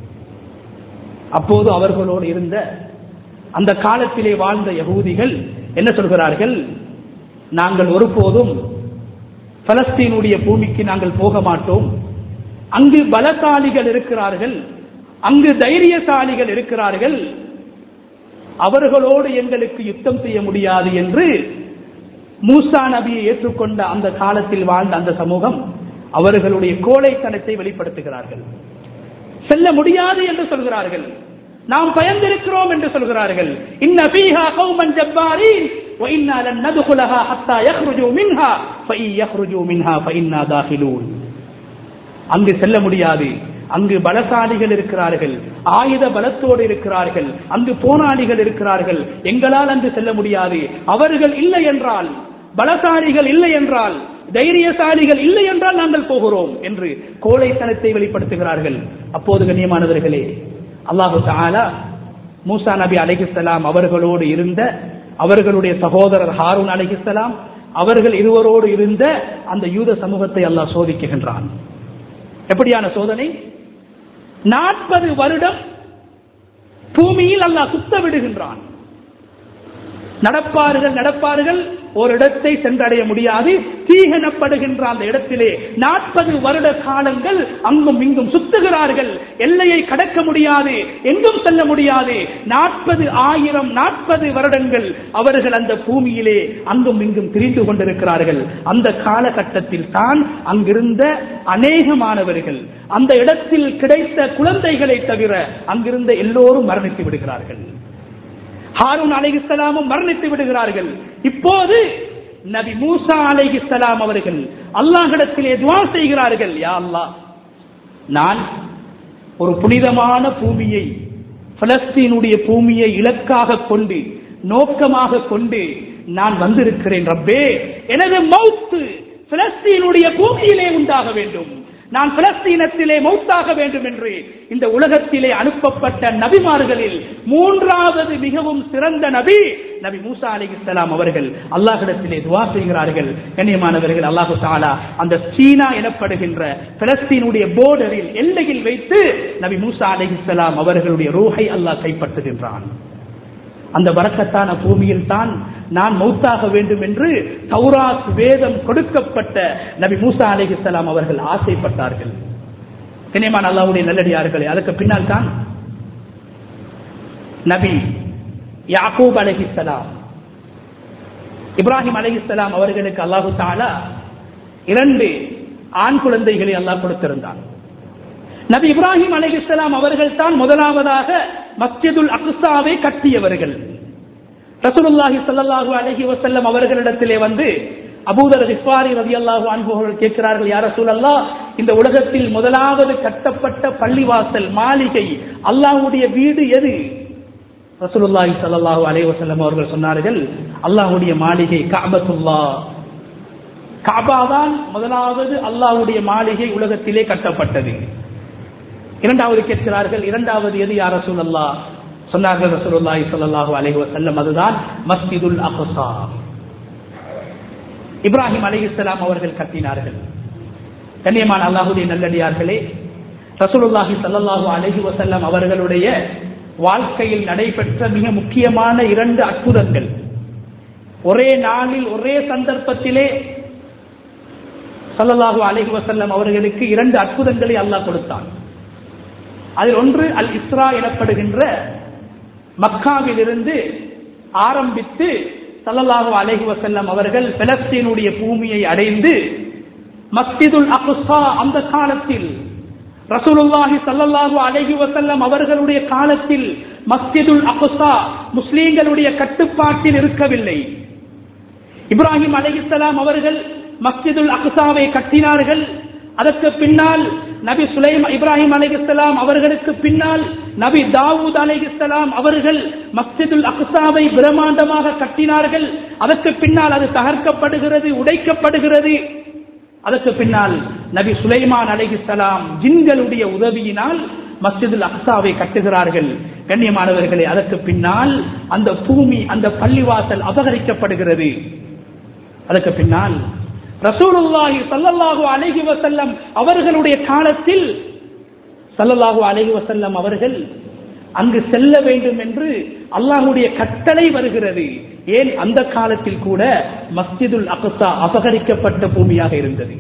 அப்போது அவர்களோடு இருந்த அந்த காலத்திலே வாழ்ந்த யகூதிகள் என்ன சொல்கிறார்கள் நாங்கள் ஒருபோதும் பலஸ்தீனுடைய பூமிக்கு நாங்கள் போக மாட்டோம் அங்கு பலசாலிகள் இருக்கிறார்கள் அங்கு தைரியசாலிகள் இருக்கிறார்கள் அவர்களோடு எங்களுக்கு யுத்தம் செய்ய முடியாது என்று மூசா நபியை ஏற்றுக்கொண்ட அந்த காலத்தில் வாழ்ந்த அந்த சமூகம் அவர்களுடைய கோழைத்தனத்தை வெளிப்படுத்துகிறார்கள் செல்ல முடியாது என்று சொல்கிறார்கள் நாம் பயந்திருக்கிறோம் என்று சொல்கிறார்கள் இன்ன ஃபீஹா கௌமன் ஜப்பாரீன் வ இன்னா லன் நதுகுலஹா ஹத்தா யக்ருஜு மின்ஹா ஃபஇ யக்ருஜு மின்ஹா ஃபஇன்னா தாஹிலூன் அங்கு செல்ல முடியாது அங்கு பலசாலிகள் இருக்கிறார்கள் ஆயுத பலத்தோடு இருக்கிறார்கள் அங்கு போராளிகள் இருக்கிறார்கள் எங்களால் அங்கு செல்ல முடியாது அவர்கள் இல்லை என்றால் பலசாலிகள் இல்லை என்றால் தைரியசாலிகள் இல்லை என்றால் நாங்கள் போகிறோம் என்று கோழைத்தனத்தை வெளிப்படுத்துகிறார்கள் அப்போது கண்ணியமானவர்களே அல்லாஹு தஆலா மூசா நபி அலைஹிஸ்ஸலாம் அவர்களோடு இருந்த அவர்களுடைய சகோதரர் ஹாரூன் அலைஹிஸ்ஸலாம் அவர்கள் இருவரோடு இருந்த அந்த யூத சமூகத்தை அல்லாஹ் சோதிக்குகின்றான் எப்படியான சோதனை நாற்பது வருடம் பூமியில் அல்லாஹ் சுத்த விடுகின்றான் நடப்பார்கள் நடப்பார்கள் ஒரு இடத்தை சென்றடைய முடியாது தீகனப்படுகின்ற அந்த இடத்திலே நாற்பது வருட காலங்கள் அங்கும் இங்கும் சுத்துகிறார்கள் எல்லையை கடக்க முடியாது எங்கும் செல்ல முடியாது நாற்பது ஆயிரம் நாற்பது வருடங்கள் அவர்கள் அந்த பூமியிலே அங்கும் இங்கும் திரிந்து கொண்டிருக்கிறார்கள் அந்த காலகட்டத்தில் தான் அங்கிருந்த அநேகமானவர்கள் அந்த இடத்தில் கிடைத்த குழந்தைகளை தவிர அங்கிருந்த எல்லோரும் மரணித்து விடுகிறார்கள் ஹாரூன் அலைஹிஸ்ஸலாமும் மரணித்து விடுகிறார்கள் இப்போது நபி மூசா அலைஹிஸ்ஸலாம் அவர்கள் அல்லாஹ்விடத்திலே துவா செய்கிறார்கள் யா அல்லாஹ் நான் ஒரு புனிதமான பூமியை பலஸ்தீனுடைய பூமியை இலக்காக கொண்டு நோக்கமாக கொண்டு நான் வந்திருக்கிறேன் ரப்பே எனது மௌத்து பிலஸ்தீனுடைய பூமியிலே உண்டாக வேண்டும் நான் பிலஸ்தீனத்திலே மௌத்தாக வேண்டும் என்று இந்த உலகத்திலே அனுப்பப்பட்ட நபிமார்களில் மூன்றாவது மிகவும் சிறந்த நபி நபி மூசா அலிஹிஸ்லாம் அவர்கள் அல்லாஹிடத்திலே துவா செய்கிறார்கள் கண்ணியமானவர்கள் அல்லாஹு தாலா அந்த சீனா எனப்படுகின்ற பிலஸ்தீனுடைய போர்டரில் எல்லையில் வைத்து நபி மூசா அலிஹிஸ்லாம் அவர்களுடைய ரூஹை அல்லாஹ் கைப்பற்றுகின்றான் அந்த வரக்கத்தான பூமியில் தான் நான் மௌத்தாக வேண்டும் என்று தௌராத் வேதம் கொடுக்கப்பட்ட நபி மூசா அலிஹிஸ்லாம் அவர்கள் ஆசைப்பட்டார்கள் கண்ணியமான அல்லாவுடைய நல்லடியார்களே அதுக்கு பின்னால் தான் நபி யாக்கூப் அலிஹிஸ்லாம் இப்ராஹிம் அலிஹிஸ்லாம் அவர்களுக்கு அல்லாஹு தாலா இரண்டு ஆண் குழந்தைகளை அல்லாஹ் கொடுத்திருந்தான் நபி இப்ராஹிம் அலிஹிஸ்லாம் அவர்கள் தான் முதலாவதாக மஸ்ஜிதுல் அக்சாவை கட்டியவர்கள் ரசூலுல்லாஹி ஸல்லல்லாஹு அலைஹி வஸல்லம் அவர்களிடத்திலே வந்து அபூதர் இஸ்வாரி ரலியல்லாஹு அன்ஹு அவர்கள் கேட்கிறார்கள் யார் ரசூலல்லாஹ் இந்த உலகத்தில் முதலாவது கட்டப்பட்ட பள்ளிவாசல் மாளிகை அல்லாஹ்வுடைய வீடு எது ரசூலுல்லாஹி ஸல்லல்லாஹு அலைஹி வஸல்லம் அவர்கள் சொன்னார்கள் அல்லாஹ்வுடைய மாளிகை கஅபத்துல்லா கஅபா தான் முதலாவது அல்லாஹ்வுடைய மாளிகை உலகத்திலே கட்டப்பட்டது இரண்டாவது கேட்கிறார்கள் இரண்டாவது எது யார் ரசூலல்லா சொன்னார்கள் ரசூலுல்லாஹி ஸல்லல்லாஹு அலைஹி வஸல்லம் அதுதான் மஸ்ஜிதுல் அக்ஸா இப்ராஹிம் அலைஹிஸ்ஸலாம் அவர்கள் கட்டினார்கள் கண்ணியமான அல்லாஹ்வுடைய நல்லடியார்களே ரசூலுல்லாஹி ஸல்லல்லாஹு அலைஹி வஸல்லம் அவர்களுடைய வாழ்க்கையில் நடைபெற்ற மிக முக்கியமான இரண்டு அற்புதங்கள் ஒரே நாளில் ஒரே சந்தர்ப்பத்திலே ஸல்லல்லாஹு அலைஹி வஸல்லம் அவர்களுக்கு இரண்டு அற்புதங்களை அல்லாஹ் கொடுத்தான் அதில் ஒன்று அல் இஸ்ரா எனப்படுகின்ற மக்காவிலிருந்து ஆரம்பித்து சல்லல்லாஹு அலைஹி வஸல்லம் அவர்கள் பலஸ்தீனுடைய பூமியை அடைந்து மஸ்ஜிதுல் அக்ஸா அந்த காலத்தில் ரசூலுல்லாஹி ஸல்லல்லாஹு அலைஹி வஸல்லம் அவர்களுடைய காலத்தில் மஸ்ஜிதுல் அக்ஸா முஸ்லிம்களுடைய கட்டுப்பாட்டில் இருக்கவில்லை இப்ராஹிம் அலைஹிஸ்ஸலாம் அவர்கள் மஸ்ஜிதுல் அக்ஸாவை கட்டினார்கள் அதற்கு பின்னால் நபி சுலைம் இப்ராஹிம் அலைஹிஸ்ஸலாம் அவர்களுக்கு பின்னால் நபி தாவூத் அலைஹிஸ்ஸலாம் அவர்கள் மஸ்ஜிதுல் அக்ஸாவை பிரம்மாண்டமாக கட்டினார்கள் அதற்கு பின்னால் அது தகர்க்கப்படுகிறது உடைக்கப்படுகிறது அதற்கு பின்னால் நபி சுலைமான் அலைஹிஸ்ஸலாம் ஜின்களுடைய உதவியினால் மஸ்ஜிதுல் அக்ஸாவை கட்டுகிறார்கள் கண்ணியமானவர்களே அதற்கு பின்னால் அந்த பூமி அந்த பள்ளிவாசல் அபகரிக்கப்படுகிறது அதற்கு பின்னால் ரசூலுல்லாஹி ஸல்லல்லாஹு அலைஹி வஸல்லம் அவர்களுடைய காலத்தில் ஸல்லல்லாஹு அலைஹி வஸல்லம் அவர்கள் அங்கு செல்ல வேண்டும் என்று அல்லாஹ்வுடைய கட்டளை வருகிறது ஏன் அந்த காலத்தில் கூட மஸ்ஜிதுல் அக்ஸா அபகரிக்கப்பட்ட பூமியாக இருந்தது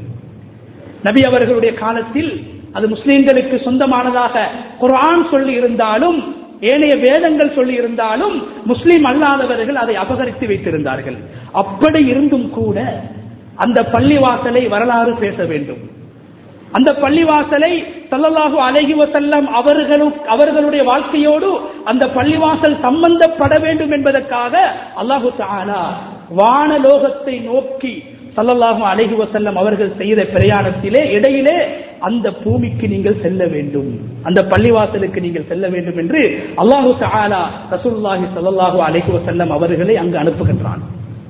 நபி அவர்களுடைய காலத்தில் அது முஸ்லிம்களுக்கு சொந்தமானதாக குர்ஆன் சொல்லி இருந்தாலும் ஏனைய வேதங்கள் சொல்லி இருந்தாலும் முஸ்லிம் அல்லாதவர்கள் அதை அபகரித்து வைத்திருந்தார்கள் அப்படி இருந்தும் கூட அந்த பள்ளிவாசலை வரலாறு பேச வேண்டும் அந்த பள்ளிவாசலை சல்லல்லாஹு அலைஹி வஸல்லம் அவர்களும் அவர்களுடைய வாழ்க்கையோடு அந்த பள்ளிவாசல் சம்பந்தப்பட வேண்டும் என்பதற்காக அல்லாஹு தஆலா வானலோகத்தை நோக்கி சல்லல்லாஹு அலைஹி வஸல்லம் அவர்கள் செய்த பிரயாணத்திலே இடையிலே அந்த பூமிக்கு நீங்கள் செல்ல வேண்டும் அந்த பள்ளிவாசலுக்கு நீங்கள் செல்ல வேண்டும் என்று அல்லாஹு தஆலா ரசூலுல்லாஹி ஸல்லல்லாஹு அலைஹி வஸல்லம் அவர்களை அங்கு அனுப்புகின்றான்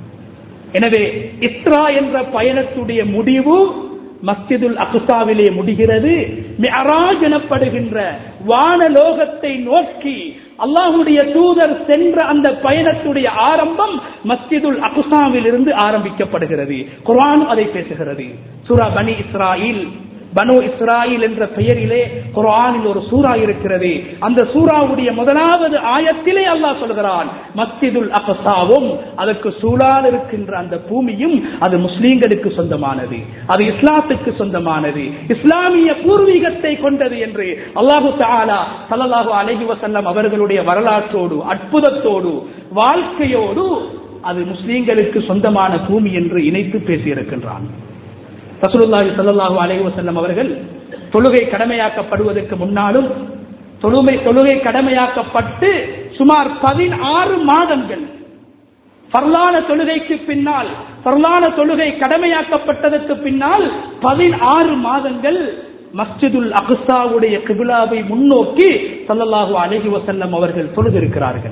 எனவே இஸ்ரா என்ற பயணத்துடைய முடிவு மஸ்ஜிதுல் அக்சாவிலே முடிகிறது மிஅராஜ் எனப்படுகின்ற வானலோகத்தை நோக்கி அல்லாஹுடைய தூதர் சென்ற அந்த பயணத்துடைய ஆரம்பம் மஸ்ஜிதுல் அக்சாவில் இருந்து ஆரம்பிக்கப்படுகிறது குர்ஆன் அதை பேசுகிறது சூரா பனி இஸ்ராயில் பனு இஸ்ராயில் என்ற பெயரிலே குர்ஆனில் ஒரு சூரா இருக்கிறது அந்த சூராவுடைய முதலாவது ஆயத்திலே அல்லாஹ் சொல்கிறான் மஸ்ஜிதுல் அக்ஸாவும் அதற்கு சூழால் இருக்கின்ற அந்த பூமியும் அது முஸ்லீம்களுக்கு சொந்தமானது அது இஸ்லாத்துக்கு சொந்தமானது இஸ்லாமிய பூர்வீகத்தை கொண்டது என்று அல்லாஹு தஆலா ஸல்லல்லாஹு அலைஹி வஸல்லம் அவர்களுடைய வரலாற்றோடு அற்புதத்தோடு வாழ்க்கையோடு அது முஸ்லீம்களுக்கு சொந்தமான பூமி என்று இணைத்து பேசியிருக்கின்றான் ரசூலுல்லாஹி ஸல்லல்லாஹு அலைஹி வஸல்லம் அவர்கள் தொழுகை கடமையாக்கப்படுவதற்கு முன்னாலும் தொழுகை தொழுகை கடமையாக்கப்பட்டு சுமார் பதினாறு மாதங்கள் பர்லான தொழுகைக்கு பின்னால் பர்லான தொழுகை கடமையாக்கப்பட்டதற்கு பின்னால் பதினாறு மாதங்கள் மஸ்ஜிதுல் அக்ஸாவுடைய கிபிலாவை முன்னோக்கி ஸல்லல்லாஹு அலைஹி வஸல்லம் அவர்கள் தொழுதிருக்கிறார்கள்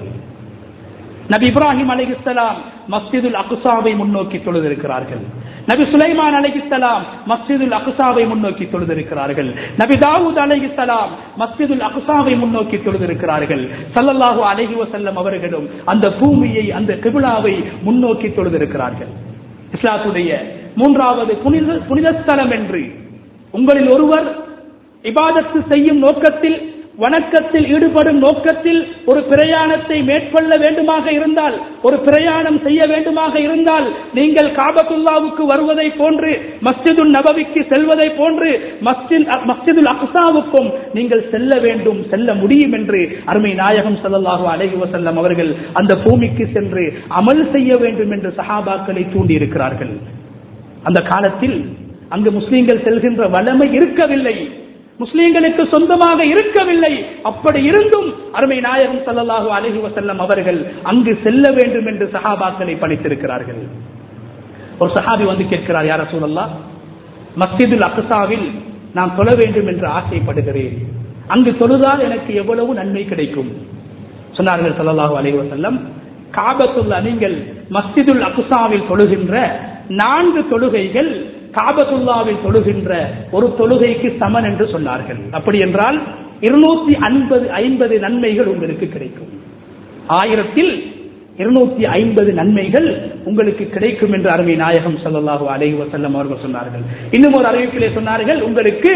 நபி இப்ராஹிம் அலைஹிஸ்ஸலாம் மஸ்ஜிதுல் அக்ஸாவை முன்னோக்கி தொழுதிருக்கிறார்கள் நபி சுலைமான் அலைஹிஸ்ஸலாம் மஸ்ஜிதுல் அக்ஸாவை முன்னோக்கி தொழுதிருக்கிறார்கள் நபி தாவூத் அலைஹிஸ்ஸலாம் மஸ்ஜிதுல் அக்ஸாவை முன்னோக்கி தொழுதிருக்கிறார்கள் ஸல்லல்லாஹு அலைஹி வஸல்லம் அவர்களும் அந்த பூமியை அந்த கிபிலாவை முன்னோக்கி தொழுதிருக்கிறார்கள் இஸ்லாத்துடைய மூன்றாவது புனித புனித ஸ்தலம் என்று உங்களில் ஒருவர் இபாதத்து செய்யும் நோக்கத்தில் வணக்கத்தில் ஈடுபடும் நோக்கத்தில் ஒரு பிரயாணத்தை மேற்கொள்ள வேண்டுமாக இருந்தால் ஒரு பிரயாணம் செய்ய வேண்டுமாக இருந்தால் நீங்கள் காபத்துல்லாவுக்கு வருவதை போன்று மஸ்ஜிதுல் நபவிக்கு செல்வதை போன்று மஸ்ஜித் மஸ்ஜிதுல் அக்ஸாவுக்கும் நீங்கள் செல்ல வேண்டும் செல்ல முடியும் என்று அருமை நாயகம் ஸல்லல்லாஹு அலைஹி வஸல்லம் அவர்கள் அந்த பூமிக்கு சென்று அமல் செய்ய வேண்டும் என்று சஹாபாக்களை தூண்டி இருக்கிறார்கள் அந்த காலத்தில் அங்கு முஸ்லிம்கள் செல்கின்ற வல்லமை இருக்கவில்லை முஸ்லிம்களுக்கு சொந்தமாக இருக்கவில்லை அப்படி இருந்தும் அருமை நாயகம் ஸல்லல்லாஹு அலைஹி வஸல்லம் அவர்கள் அங்கு செல்ல வேண்டும் என்று சஹாபாக்களை பணித்திருக்கிறார்கள் ஒரு சஹாபி வந்து கேட்கிறார் யார சூழல்லா மஸ்ஜிதுல் அக்ஸாவில் நான் தொழ வேண்டும் என்று ஆசைப்படுகிறேன் அங்கு தொழுதால் எனக்கு எவ்வளவு நன்மை கிடைக்கும் சொன்னார்கள் ஸல்லல்லாஹு அலைஹி வஸல்லம் காபத்துல்லா நீங்கள் மஸ்ஜிதுல் அக்ஸாவில் தொழுகின்ற நான்கு தொழுகைகள் காபத்துல்லாவில் தொழுகின்ற ஒரு தொழுகைக்கு சமன் என்று சொன்னார்கள் அப்படி என்றால் இருநூத்தி ஐம்பது ஐம்பது நன்மைகள் உங்களுக்கு கிடைக்கும் ஆயிரத்தில் இருநூத்தி ஐம்பது நன்மைகள் உங்களுக்கு கிடைக்கும் என்று அருமை நாயகம் ஸல்லல்லாஹு அலைஹி வஸல்லம் அவர்கள் சொன்னார்கள் இன்னும் ஒரு அறிவிப்பிலே சொன்னார்கள் உங்களுக்கு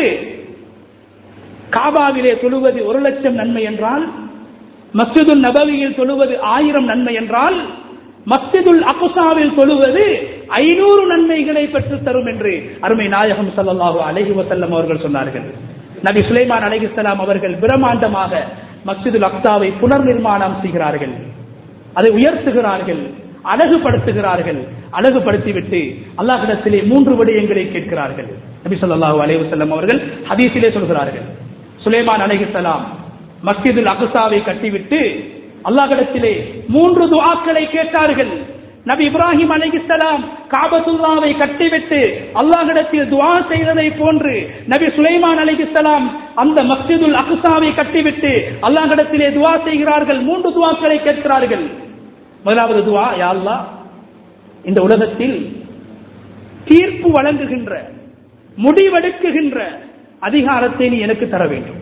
காபாவிலே தொழுவது ஒரு லட்சம் நன்மை என்றால் மஸ்ஜிதுல் நபவியில் தொழுவது ஆயிரம் நன்மை என்றால் மஸ்ஜிதுல் அகுசாவில் தொழுவது ஐநூறு நன்மைகளை பெற்று தரும் என்று அருமை நாயகம் ஸல்லல்லாஹு அலைஹி வஸல்லம் அவர்கள் சொன்னார்கள் நபி சுலைமான் அலைஹிஸ்ஸலாம் அவர்கள் பிரம்மாண்டமாக மஸ்ஜிதுல் அக்ஸாவை புனர் நிர்மாணம் செய்கிறார்கள் அதை உயர்த்துகிறார்கள் அழகுபடுத்துகிறார்கள் அழகுபடுத்திவிட்டு அல்லாஹிடத்திலே மூன்று விடயங்களை கேட்கிறார்கள் நபி ஸல்லல்லாஹு அலைஹி வஸல்லம் அவர்கள் ஹதீஸிலே சொல்கிறார்கள் சுலைமான் அலைஹிஸ்ஸலாம் மஸ்ஜிதுல் அக்ஸாவை கட்டிவிட்டு அல்லாஹ்விடத்திலே மூன்று துஆக்களை கேட்டார்கள் நபி இப்ராஹிம் அலைஹிஸ்ஸலாம் காபத்துல்லாவை கட்டிவிட்டு அல்லாஹ்விடத்தில் துஆ செய்ததை போன்று நபி சுலைமான் அலைஹிஸ்ஸலாம் அந்த மஸ்ஜிதுல் அக்ஸாவை கட்டிவிட்டு அல்லாஹ்விடத்திலே துஆ செய்கிறார்கள் மூன்று துஆக்களை கேட்கிறார்கள் முதலாவது துஆ யா அல்லாஹ் இந்த உலகத்தில் தீர்ப்பு வழங்குகின்ற முடிவெடுக்குகின்ற அதிகாரத்தை நீ எனக்கு தர வேண்டும்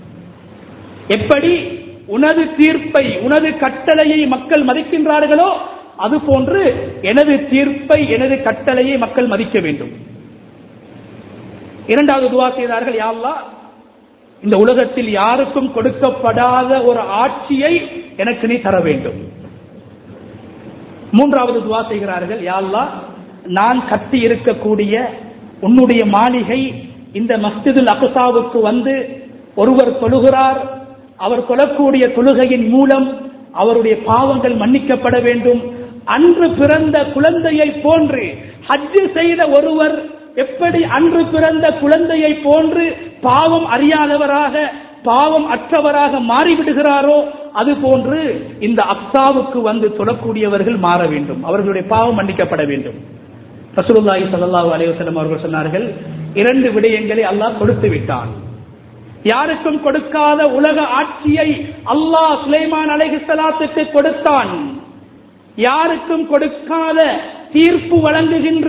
எப்படி உனது தீர்ப்பை உனது கட்டளையை மக்கள் மதிக்கின்றார்களோ அது போன்று எனது தீர்ப்பை எனது கட்டளையை மக்கள் மதிக்க வேண்டும் இரண்டாவது துவா செய்தார்கள் யா அல்லாஹ் இந்த உலகத்தில் யாருக்கும் கொடுக்கப்படாத ஒரு ஆட்சியை எனக்கு நீ தர வேண்டும் மூன்றாவது துவா செய்கிறார்கள் யா அல்லாஹ் நான் கட்டி இருக்கக்கூடிய உன்னுடைய மாளிகை இந்த மஸ்ஜிதுல் அக்ஸாவுக்கு வந்து ஒருவர் தொழுகிறார் அவர் தொழக்கூடிய தொழுகையின் மூலம் அவருடைய பாவங்கள் மன்னிக்கப்பட வேண்டும் அன்று பிறந்த குழந்தையை போன்று ஹஜ்ஜு செய்த ஒருவர் எப்படி அன்று பிறந்த குழந்தையை போன்று பாவம் அறியாதவராக பாவம் அற்றவராக மாறிவிடுகிறாரோ அது போன்று இந்த அக்ஸாவுக்கு வந்து தொழக்கூடியவர்கள் மாற வேண்டும் அவர்களுடைய பாவம் மன்னிக்கப்பட வேண்டும் ரசூலுல்லாஹி ஸல்லல்லாஹு அலைஹி வஸல்லம் அவர்கள் சொன்னார்கள் இரண்டு விடயங்களை அல்லாஹ் கொடுத்து விட்டான் யாருக்கும் கொடுக்காத உலக ஆட்சியை அல்லாஹ் சுலைமான் அலைஹிஸ்ஸலாத்துக்கு கொடுத்தான் யாருக்கும் கொடுக்காத தீர்ப்பு வழங்குகின்ற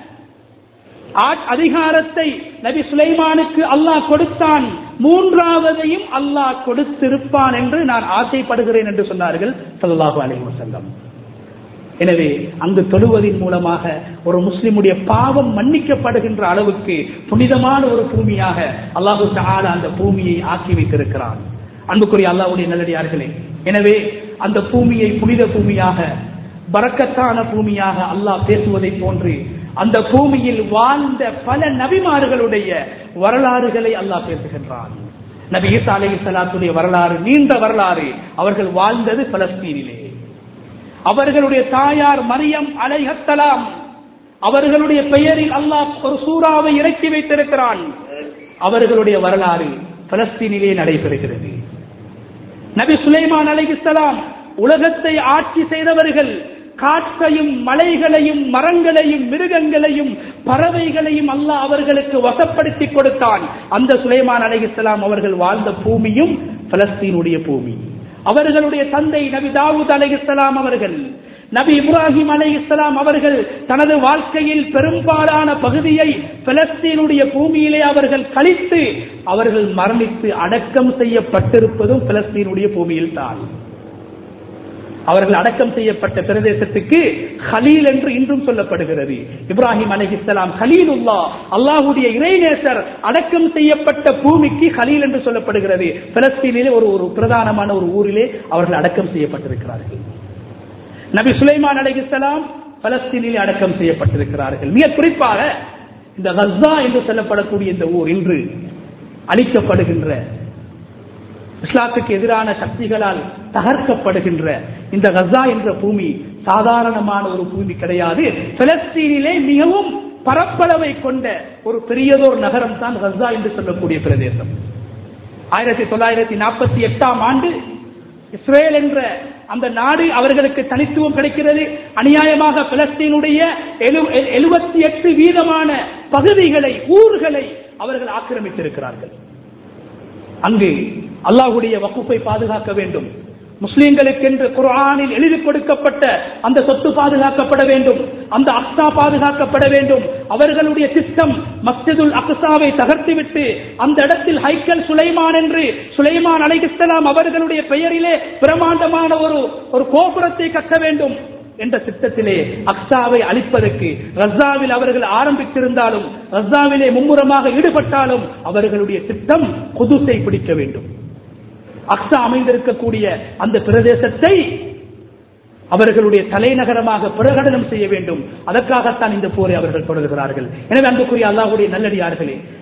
ஆட்- அதிகாரத்தை நபி சுலைமானுக்கு அல்லாஹ் கொடுத்தான் மூன்றாவதையும் அல்லாஹ் கொடுத்திருப்பான் என்று நான் ஆசைப்படுகிறேன் என்று சொன்னார்கள் ஸல்லல்லாஹு அலைஹி வஸல்லம் எனவே அங்கு தொழுவதின் மூலமாக ஒரு முஸ்லிமுடைய பாவம் மன்னிக்கப்படுகின்ற அளவுக்கு புனிதமான ஒரு பூமியாக அல்லாஹு தஆலா அந்த பூமியை ஆக்கி வைத்திருக்கிறான் அன்புக்குரிய அல்லாஹ்வுடைய நல்லடியார்களே எனவே அந்த பூமியை புனித பூமியாக பரக்கத்தான பூமியாக அல்லாஹ் பேசுவதை போன்று அந்த பூமியில் வாழ்ந்த பல நபிமார்களுடைய வரலாறுகளை அல்லாஹ் பேசுகின்றான் நபி ஈசா அலைஹிஸ்ஸலாத்துடைய வரலாறு நீண்ட வரலாறு அவர்கள் வாழ்ந்தது பலஸ்தீனிலே அவர்களுடைய தாயார் மரியம் அலைஹத்தலாம் அவர்களுடைய பெயரில் அல்லாஹ் ஒரு சூறாவை இறக்கி வைத்திருக்கிறான் அவர்களுடைய வரலாறு பலஸ்தீனிலே நடைபெறுகிறது நபி சுலைமான் அலைஹிஸ்ஸலாம் உலகத்தை ஆட்சி செய்தவர்கள் காற்றையும் மலைகளையும் மரங்களையும் மிருகங்களையும் பறவைகளையும் அல்லாஹ் அவர்களுக்கு வசப்படுத்தி கொடுத்தான் அந்த சுலைமான் அலைஹிஸ்ஸலாம் அவர்கள் வாழ்ந்த பூமியும் பலஸ்தீனுடைய பூமி அவர்களுடைய தந்தை நபி தாவூத் அலைஹிஸ்ஸலாம் அவர்கள் நபி இப்ராஹிம் அலைஹிஸ்ஸலாம் அவர்கள் தனது வாழ்க்கையில் பெரும்பாலான பகுதியை பலஸ்தீனுடைய பூமியிலே அவர்கள் கழித்து அவர்கள் மரணித்து அடக்கம் செய்யப்பட்டிருப்பதும் பலஸ்தீனுடைய பூமியில் தான் அவர்கள் அடக்கம் செய்யப்பட்ட பிரதேசத்துக்கு ஹலீல் என்று இன்றும் சொல்லப்படுகிறது இப்ராஹிம் அலைஹிஸ்ஸலாம் ஹலீலுல்லா அல்லாஹ்வுடைய இறைநேசர் அடக்கம் செய்யப்பட்ட பூமிக்கு ஹலீல் என்று சொல்லப்படுகிறது பலஸ்தீனிலே ஒரு ஒரு பிரதானமான ஒரு ஊரிலே அவர்கள் அடக்கம் செய்யப்பட்டிருக்கிறார்கள் நபி சுலைமான் அலைஹிஸ்ஸலாம் பலஸ்தீனிலே அடக்கம் செய்யப்பட்டிருக்கிறார்கள் மிக குறிப்பாக இந்த கஸ்ஸா என்று சொல்லப்படக்கூடிய இந்த ஊர் இன்று அழிக்கப்படுகின்ற இஸ்லாத்துக்கு எதிரான சக்திகளால் தகர்க்கப்படுகின்ற இந்த கசா என்ற பூமி சாதாரணமான ஒரு பூமி கிடையாது பிலஸ்தீனிலே மிகவும் பரப்பளவை கொண்ட ஒரு பெரியதோர் நகரம் தான் கசா என்று சொல்லக்கூடிய பிரதேசம் ஆயிரத்தி தொள்ளாயிரத்தி நாற்பத்தி எட்டாம் ஆண்டு இஸ்ரேல் என்ற அந்த நாடு அவர்களுக்கு தனித்துவம் கிடைக்கிறது அநியாயமாக பிலஸ்தீனுடைய எழுபத்தி எட்டு வீதமான பகுதிகளை ஊர்களை அவர்கள் ஆக்கிரமித்திருக்கிறார்கள் அங்கு அல்லாஹுடைய வகுப்பை பாதுகாக்க வேண்டும் முஸ்லிம்களுக்கென்று குர்ஆனில் எழுதி கொடுக்கப்பட்ட அந்த சொத்து பாதுகாக்கப்பட வேண்டும் அந்த அக்ஸா பாதுகாக்கப்பட வேண்டும் அவர்களுடைய சிஸ்டம் மஸ்ஜிதுல் அக்ஸாவை தகர்த்துவிட்டு அந்த இடத்தில் ஹைக்கல் சுலைமான் என்று சுலைமான் அலைஹிஸ்ஸலாம் அவர்களுடைய பெயரிலே பிரமாண்டமான ஒரு ஒரு கோபுரத்தை கட்ட வேண்டும் என்ற திட்டத்திலே அக்ஸாவை அழிப்பதற்கு ரஸ்ஸாவில் அவர்கள் ஆரம்பித்திருந்தாலும் ரஸ்ஸாவிலே மும்முரமாக ஈடுபட்டாலும் அவர்களுடைய திட்டம் குதுசை பிடிக்க வேண்டும் அக்ஸா அமைந்திருக்கக்கூடிய அந்த பிரதேசத்தை அவர்களுடைய தலைநகரமாக பிரகடனம் செய்ய வேண்டும் அதற்காகத்தான் இந்த போரை அவர்கள் தொடர்கிறார்கள் எனவே அன்புக்குரிய அல்லாஹுடைய நல்லடியார்களே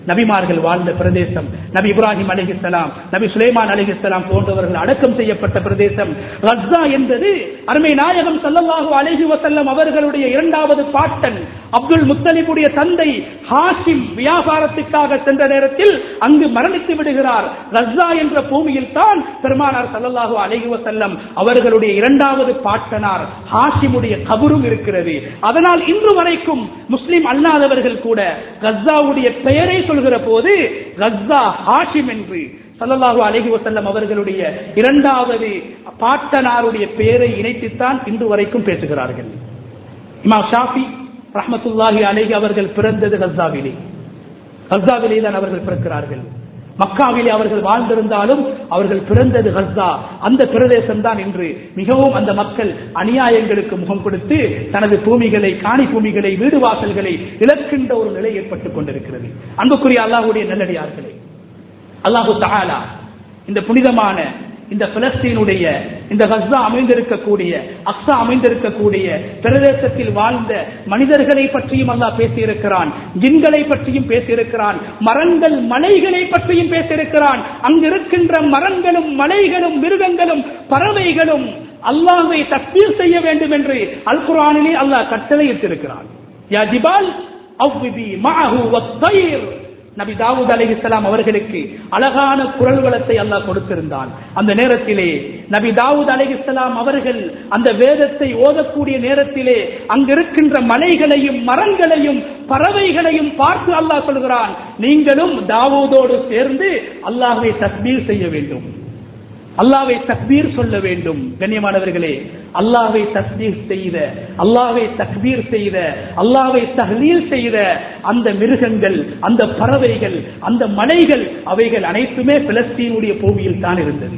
நபிமார்கள் வாழ்ந்த பிரதேசம் நபி இப்ராஹிம் அலிஹிஸ்லாம் நபி சுலைமான் அலிஹிஸ்லாம் போன்றவர்கள் அடக்கம் செய்யப்பட்ட பிரதேசம் ரஸ்ஸா என்பது அருமை நாயகம் சல்லல்லாஹு அலைஹி வசல்லம் அவர்களுடைய இரண்டாவது பாட்டன் அப்துல் முத்தலிபுடைய தந்தை ஹாஷிம் வியாபாரத்துக்காக சென்ற நேரத்தில் அங்கு மரணித்து விடுகிறார் ரஸ்ஸா என்ற பூமியில் தான் பெருமானார் சல்லல்லாஹு அலைஹி வசல்லம் அவர்களுடைய இரண்டாவது பாட்டனார் ஹாஷிமுடைய கபரும் இருக்கிறது அதனால் இன்று வரைக்கும் முஸ்லிம் அல்லாதவர்கள் கூட கஸ்ஸாவுடைய பெயரை சொல்கிற போது கஸ்ஸா ஹாஷிம் என்று சல்லல்லாஹு அலைஹி வசல்லம் அவர்களுடைய இரண்டாவது பாட்டனாருடைய பெயரை இணைத்துத்தான் இன்று வரைக்கும் பேசுகிறார்கள் இமாம் ஷாஃபி ரஹமத்துல்லாஹி அலைஹி அவர்கள் பிறந்தது கஸ்ஸாவிலே கஸ்ஸாவிலே தான் அவர்கள் பிறக்கிறார்கள் மக்காவிலே அவர்கள் வாழ்ந்திருந்தாலும் அவர்கள் பிறந்தது கஸ்ஸா அந்த பிரதேசம் தான் இன்று மிகவும் அந்த மக்கள் அநியாயங்களுக்கு முகம் கொடுத்து தனது பூமிகளை காணி பூமிகளை வீடு வாசல்களை இழக்கின்ற ஒரு நிலை ஏற்பட்டுக் கொண்டிருக்கிறது அன்புக்குரிய அல்லாஹுடைய நல்லடியார்களே அல்லாஹு தஆலா இந்த புனிதமான இந்த பிலஸ்தீனுடைய இந்த கஸ்ஸா அமைந்திருக்கக்கூடிய அக்ஸா அமைந்திருக்கக்கூடிய பிரதேசத்தில் வாழ்ந்த மனிதர்களை பற்றியும் அல்லாஹ் பேசியிருக்கிறான் ஜின்களை பற்றியும் பேசியிருக்கிறான் மரங்கள் மலைகளை பற்றியும் பேசியிருக்கிறான் அங்கு இருக்கின்ற மரங்களும் மலைகளும் மிருகங்களும் பறவைகளும் அல்லாஹை தக்பீர் செய்ய வேண்டும் என்று அல் குரானிலே அல்லாஹ் கட்டளையிட்டிருக்கிறான் யா ஜிபால் அவ்விதி மஅஹு வத்தயிர் நபி தாவூத் அலைஹிஸ்ஸலாம் அவர்களுக்கு அழகான குரல் வளத்தை அல்லாஹ் கொடுத்திருந்தான் அந்த நேரத்திலே நபி தாவூத் அலைஹிஸ்ஸலாம் அவர்கள் அந்த வேதத்தை ஓதக்கூடிய நேரத்திலே அங்கிருக்கின்ற மலைகளையும் மரங்களையும் பறவைகளையும் பார்த்து அல்லாஹ் சொல்கிறான் நீங்களும் தாவூதோடு சேர்ந்து அல்லாஹ்வை தஸ்பீர் செய்ய வேண்டும் அல்லாவை தக்பீர் சொல்ல வேண்டும் கண்ணியமானவர்களே அல்லாவை தஸ்பீர் செய்த அல்லாவை தக்பீர் செய்த அல்லாவை தஹ்லீல் செய்த அந்த மிருகங்கள் அந்த பறவைகள் அந்த மலைகள் அவைகள் அனைத்துமே பிலஸ்தீனுடைய பூமியில் தான் இருந்தது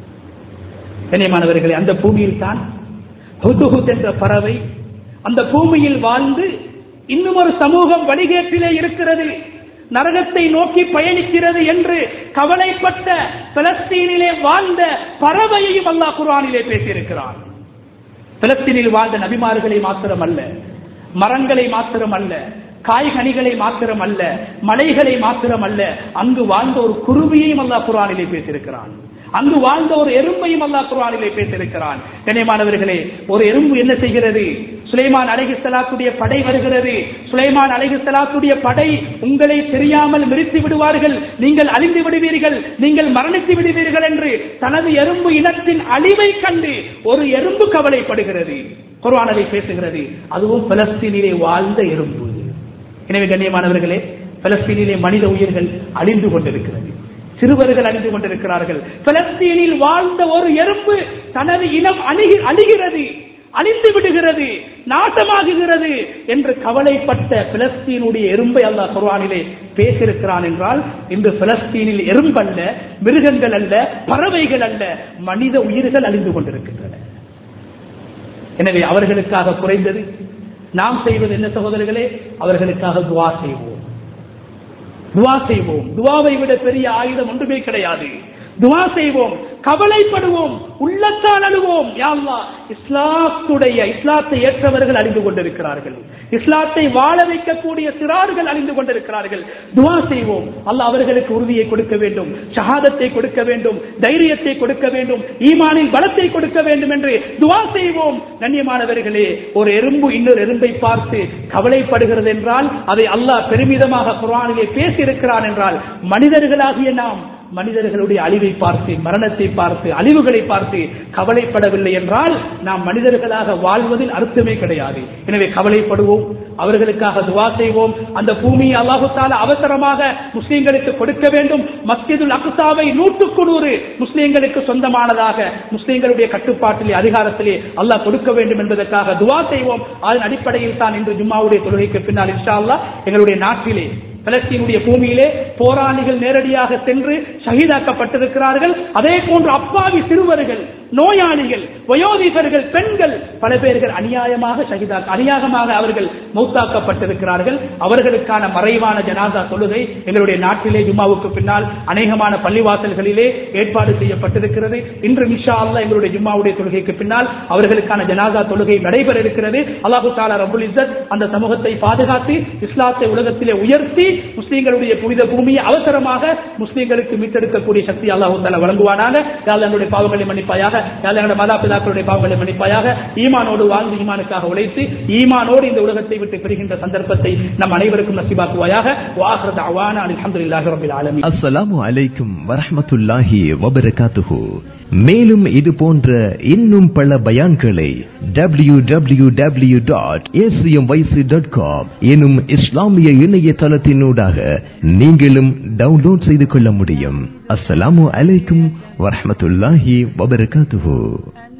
கண்ணியமானவர்களே அந்த பூமியில் தான் ஹுதுஹுத் என்ற பறவை அந்த பூமியில் வாழ்ந்து இன்னும் ஒரு சமூகம் வழிகேட்டிலே இருக்கிறது நரகத்தை நோக்கி பயணிக்கிறது என்று கவலைப்பட்ட பிலஸ்தீனிலே வாழ்ந்த பறவையையும் அல்லாஹ் குர்ஆனிலே பேசியிருக்கிறான் பிலஸ்தீனில் வாழ்ந்த நபிமார்களை மாத்திரம் அல்ல மரங்களை மாத்திரம் அல்ல காய்கனிகளை மாத்திரம் அல்ல மலைகளை மாத்திரம் அல்ல அங்கு வாழ்ந்த ஒரு குருவியையும் அல்லாஹ் குர்ஆனிலே பேசியிருக்கிறான் அங்கு வாழ்ந்த ஒரு எறும்பையும் அல்லாஹ் குர்ஆனிலே பேசியிருக்கிறான் கண்ணியமானவர்களே ஒரு எறும்பு என்ன செய்கிறது சுலைமான் அலைஹிஸ்ஸலாத்துடைய படை வருகிறது சுலைமான் அலைஹிஸ்ஸலாத்துடைய படை உங்களை தெரியாமல் மிரித்து விடுவார்கள் நீங்கள் அழிந்து விடுவீர்கள் நீங்கள் மரணித்து விடுவீர்கள் என்று தனது எறும்பு இனத்தின் அழிவை கண்டு ஒரு எறும்பு கவலைப்படுகிறது குர்ஆனதை பேசுகிறது அதுவும் பலஸ்தீனிலே வாழ்ந்த எறும்பு எனவே கண்ணியமானவர்களே பலஸ்தீனிலே மனித உயிர்கள் அழிந்து கொண்டிருக்கிறது சிறுவர்கள் அழிந்து கொண்டிருக்கிறார்கள் பலஸ்தீனில் வாழ்ந்த ஒரு எறும்பு தனது இனம் அணுகி அழிகிறது அழிந்து விடுகிறது நாசமாகுகிறது என்று கவலைப்பட்ட பிலஸ்தீனுடைய எறும்பை அல்லாஹ் குர்ஆனிலே பேசியிருக்கிறான் என்றால் இன்று பிலஸ்தீனில் எறும்பல்ல மிருகங்கள் அல்ல பறவைகள் அல்ல மனித உயிர்கள் அழிந்து கொண்டிருக்கின்றன எனவே அவர்களுக்காக குறைந்தது நாம் செய்வது என்ன சகோதரர்களே அவர்களுக்காக துவா செய்வோம் துவா செய்வோம் துவாவை விட பெரிய ஆயுதம் ஒன்றுமே கிடையாது துவா செய்வோம் கவலைப்படுவோம் உள்ளத்தால் அழுவோம் யாழ்லா இஸ்லாத்துடைய இஸ்லாத்தை ஏற்றவர்கள் அழிந்து கொண்டிருக்கிறார்கள் இஸ்லாத்தை வாழ வைக்கக்கூடிய சிறார்கள் அழிந்து கொண்டிருக்கிறார்கள் துவா செய்வோம் அல்லாஹ் அவர்களுக்கு உறுதியை கொடுக்க வேண்டும் ஷஹாதத்தை கொடுக்க வேண்டும் தைரியத்தை கொடுக்க வேண்டும் ஈமானின் பலத்தை கொடுக்க வேண்டும் என்று துவா செய்வோம் கண்ணியமானவர்களே ஒரு எறும்பு இன்னொரு எறும்பை பார்த்து கவலைப்படுகிறது என்றால் அதை அல்லாஹ் பெருமிதமாக குரானிலே பேசியிருக்கிறான் என்றால் மனிதர்களாகிய நாம் மனிதர்களுடைய அழிவை பார்த்து மரணத்தை பார்த்து அழிவுகளை பார்த்து கவலைப்படவில்லை என்றால் நாம் மனிதர்களாக வாழ்வதில் அர்த்தமே கிடையாது எனவே கவலைப்படுவோம் அவர்களுக்காக துவா செய்வோம் அந்த பூமியை அல்லாஹுத்தால அவசரமாக முஸ்லீம்களுக்கு கொடுக்க வேண்டும் மஸ்ஜிதுல் அக்சாவை நூற்றுக்கு நூறு முஸ்லீம்களுக்கு சொந்தமானதாக முஸ்லீம்களுடைய கட்டுப்பாட்டிலே அதிகாரத்திலே அல்லாஹ் கொடுக்க வேண்டும் என்பதற்காக துவா செய்வோம் அதன் அடிப்படையில் தான் இன்று ஜும்மாவுடைய தொழுகைக்கு பின்னால் இன்ஷா அல்லாஹ் எங்களுடைய நாட்டிலே பலஸ்தீனுடைய பூமியிலே போராளிகள் நேரடியாக சென்று ஷஹீதாக்கப்பட்டிருக்கிறார்கள் அதே போன்று அப்பாவி சிறுவர்கள் நோயாளிகள் வயோதிகர்கள் பெண்கள் பல பேர்கள் அநியாயமாக ஷஹிதா அநியாயமாக அவர்கள் மௌத்தாக்கப்பட்டிருக்கிறார்கள் அவர்களுக்கான மறைவான ஜனாதா தொழுகை எங்களுடைய நாட்டிலே ஜும்மாவுக்கு பின்னால் அநேகமான பள்ளிவாசல்களிலே ஏற்பாடு செய்யப்பட்டிருக்கிறது இன்று நிஷா அல்லா எங்களுடைய ஜும்மாவுடைய தொழுகைக்கு பின்னால் அவர்களுக்கான ஜனாதா தொழுகை நடைபெற இருக்கிறது அல்லாஹு தாலா ரபுல் இஸ்ஸத் அந்த சமூகத்தை பாதுகாத்து இஸ்லாத்தை உலகத்திலே உயர்த்தி முஸ்லீம்களுடைய புனித பூமியை அவசரமாக முஸ்லீம்களுக்கு மீட்டெடுக்கக்கூடிய சக்தி அல்லாஹு தாலா வழங்குவானாக யாழ் என்னுடைய பாவங்களை மன்னிப்பாயாக யாழ் என்னுடைய மாதா பிதாக்களுடைய பாவங்களை மன்னிப்பாயாக ஈமானோடு வாழ்ந்து ஈமானுக்காக உழைத்து ஈமானோடு இந்த உலகத்தை விட்டு பெறுகின்ற சந்தர்ப்பத்தை நம் அனைவருக்கும் நசிபாக்குவாயாக வாஹர் அவான அல்ஹம்துலில்லாஹி ரபில் ஆலமீன் அஸ்ஸலாமு அலைக்கும் வரஹ்மத்துல்லாஹி வபரகாத்துஹு மேலும் இது போன்ற இன்னும் பல பயான்களை W W W dot dot com எனும் இஸ்லாமிய இணையதளத்தினூடாக நீங்களும் டவுன்லோட் செய்து கொள்ள முடியும் அஸ்ஸலாமு அலைக்கும் வரஹ்மத்துல்லாஹி வபரகாத்துஹு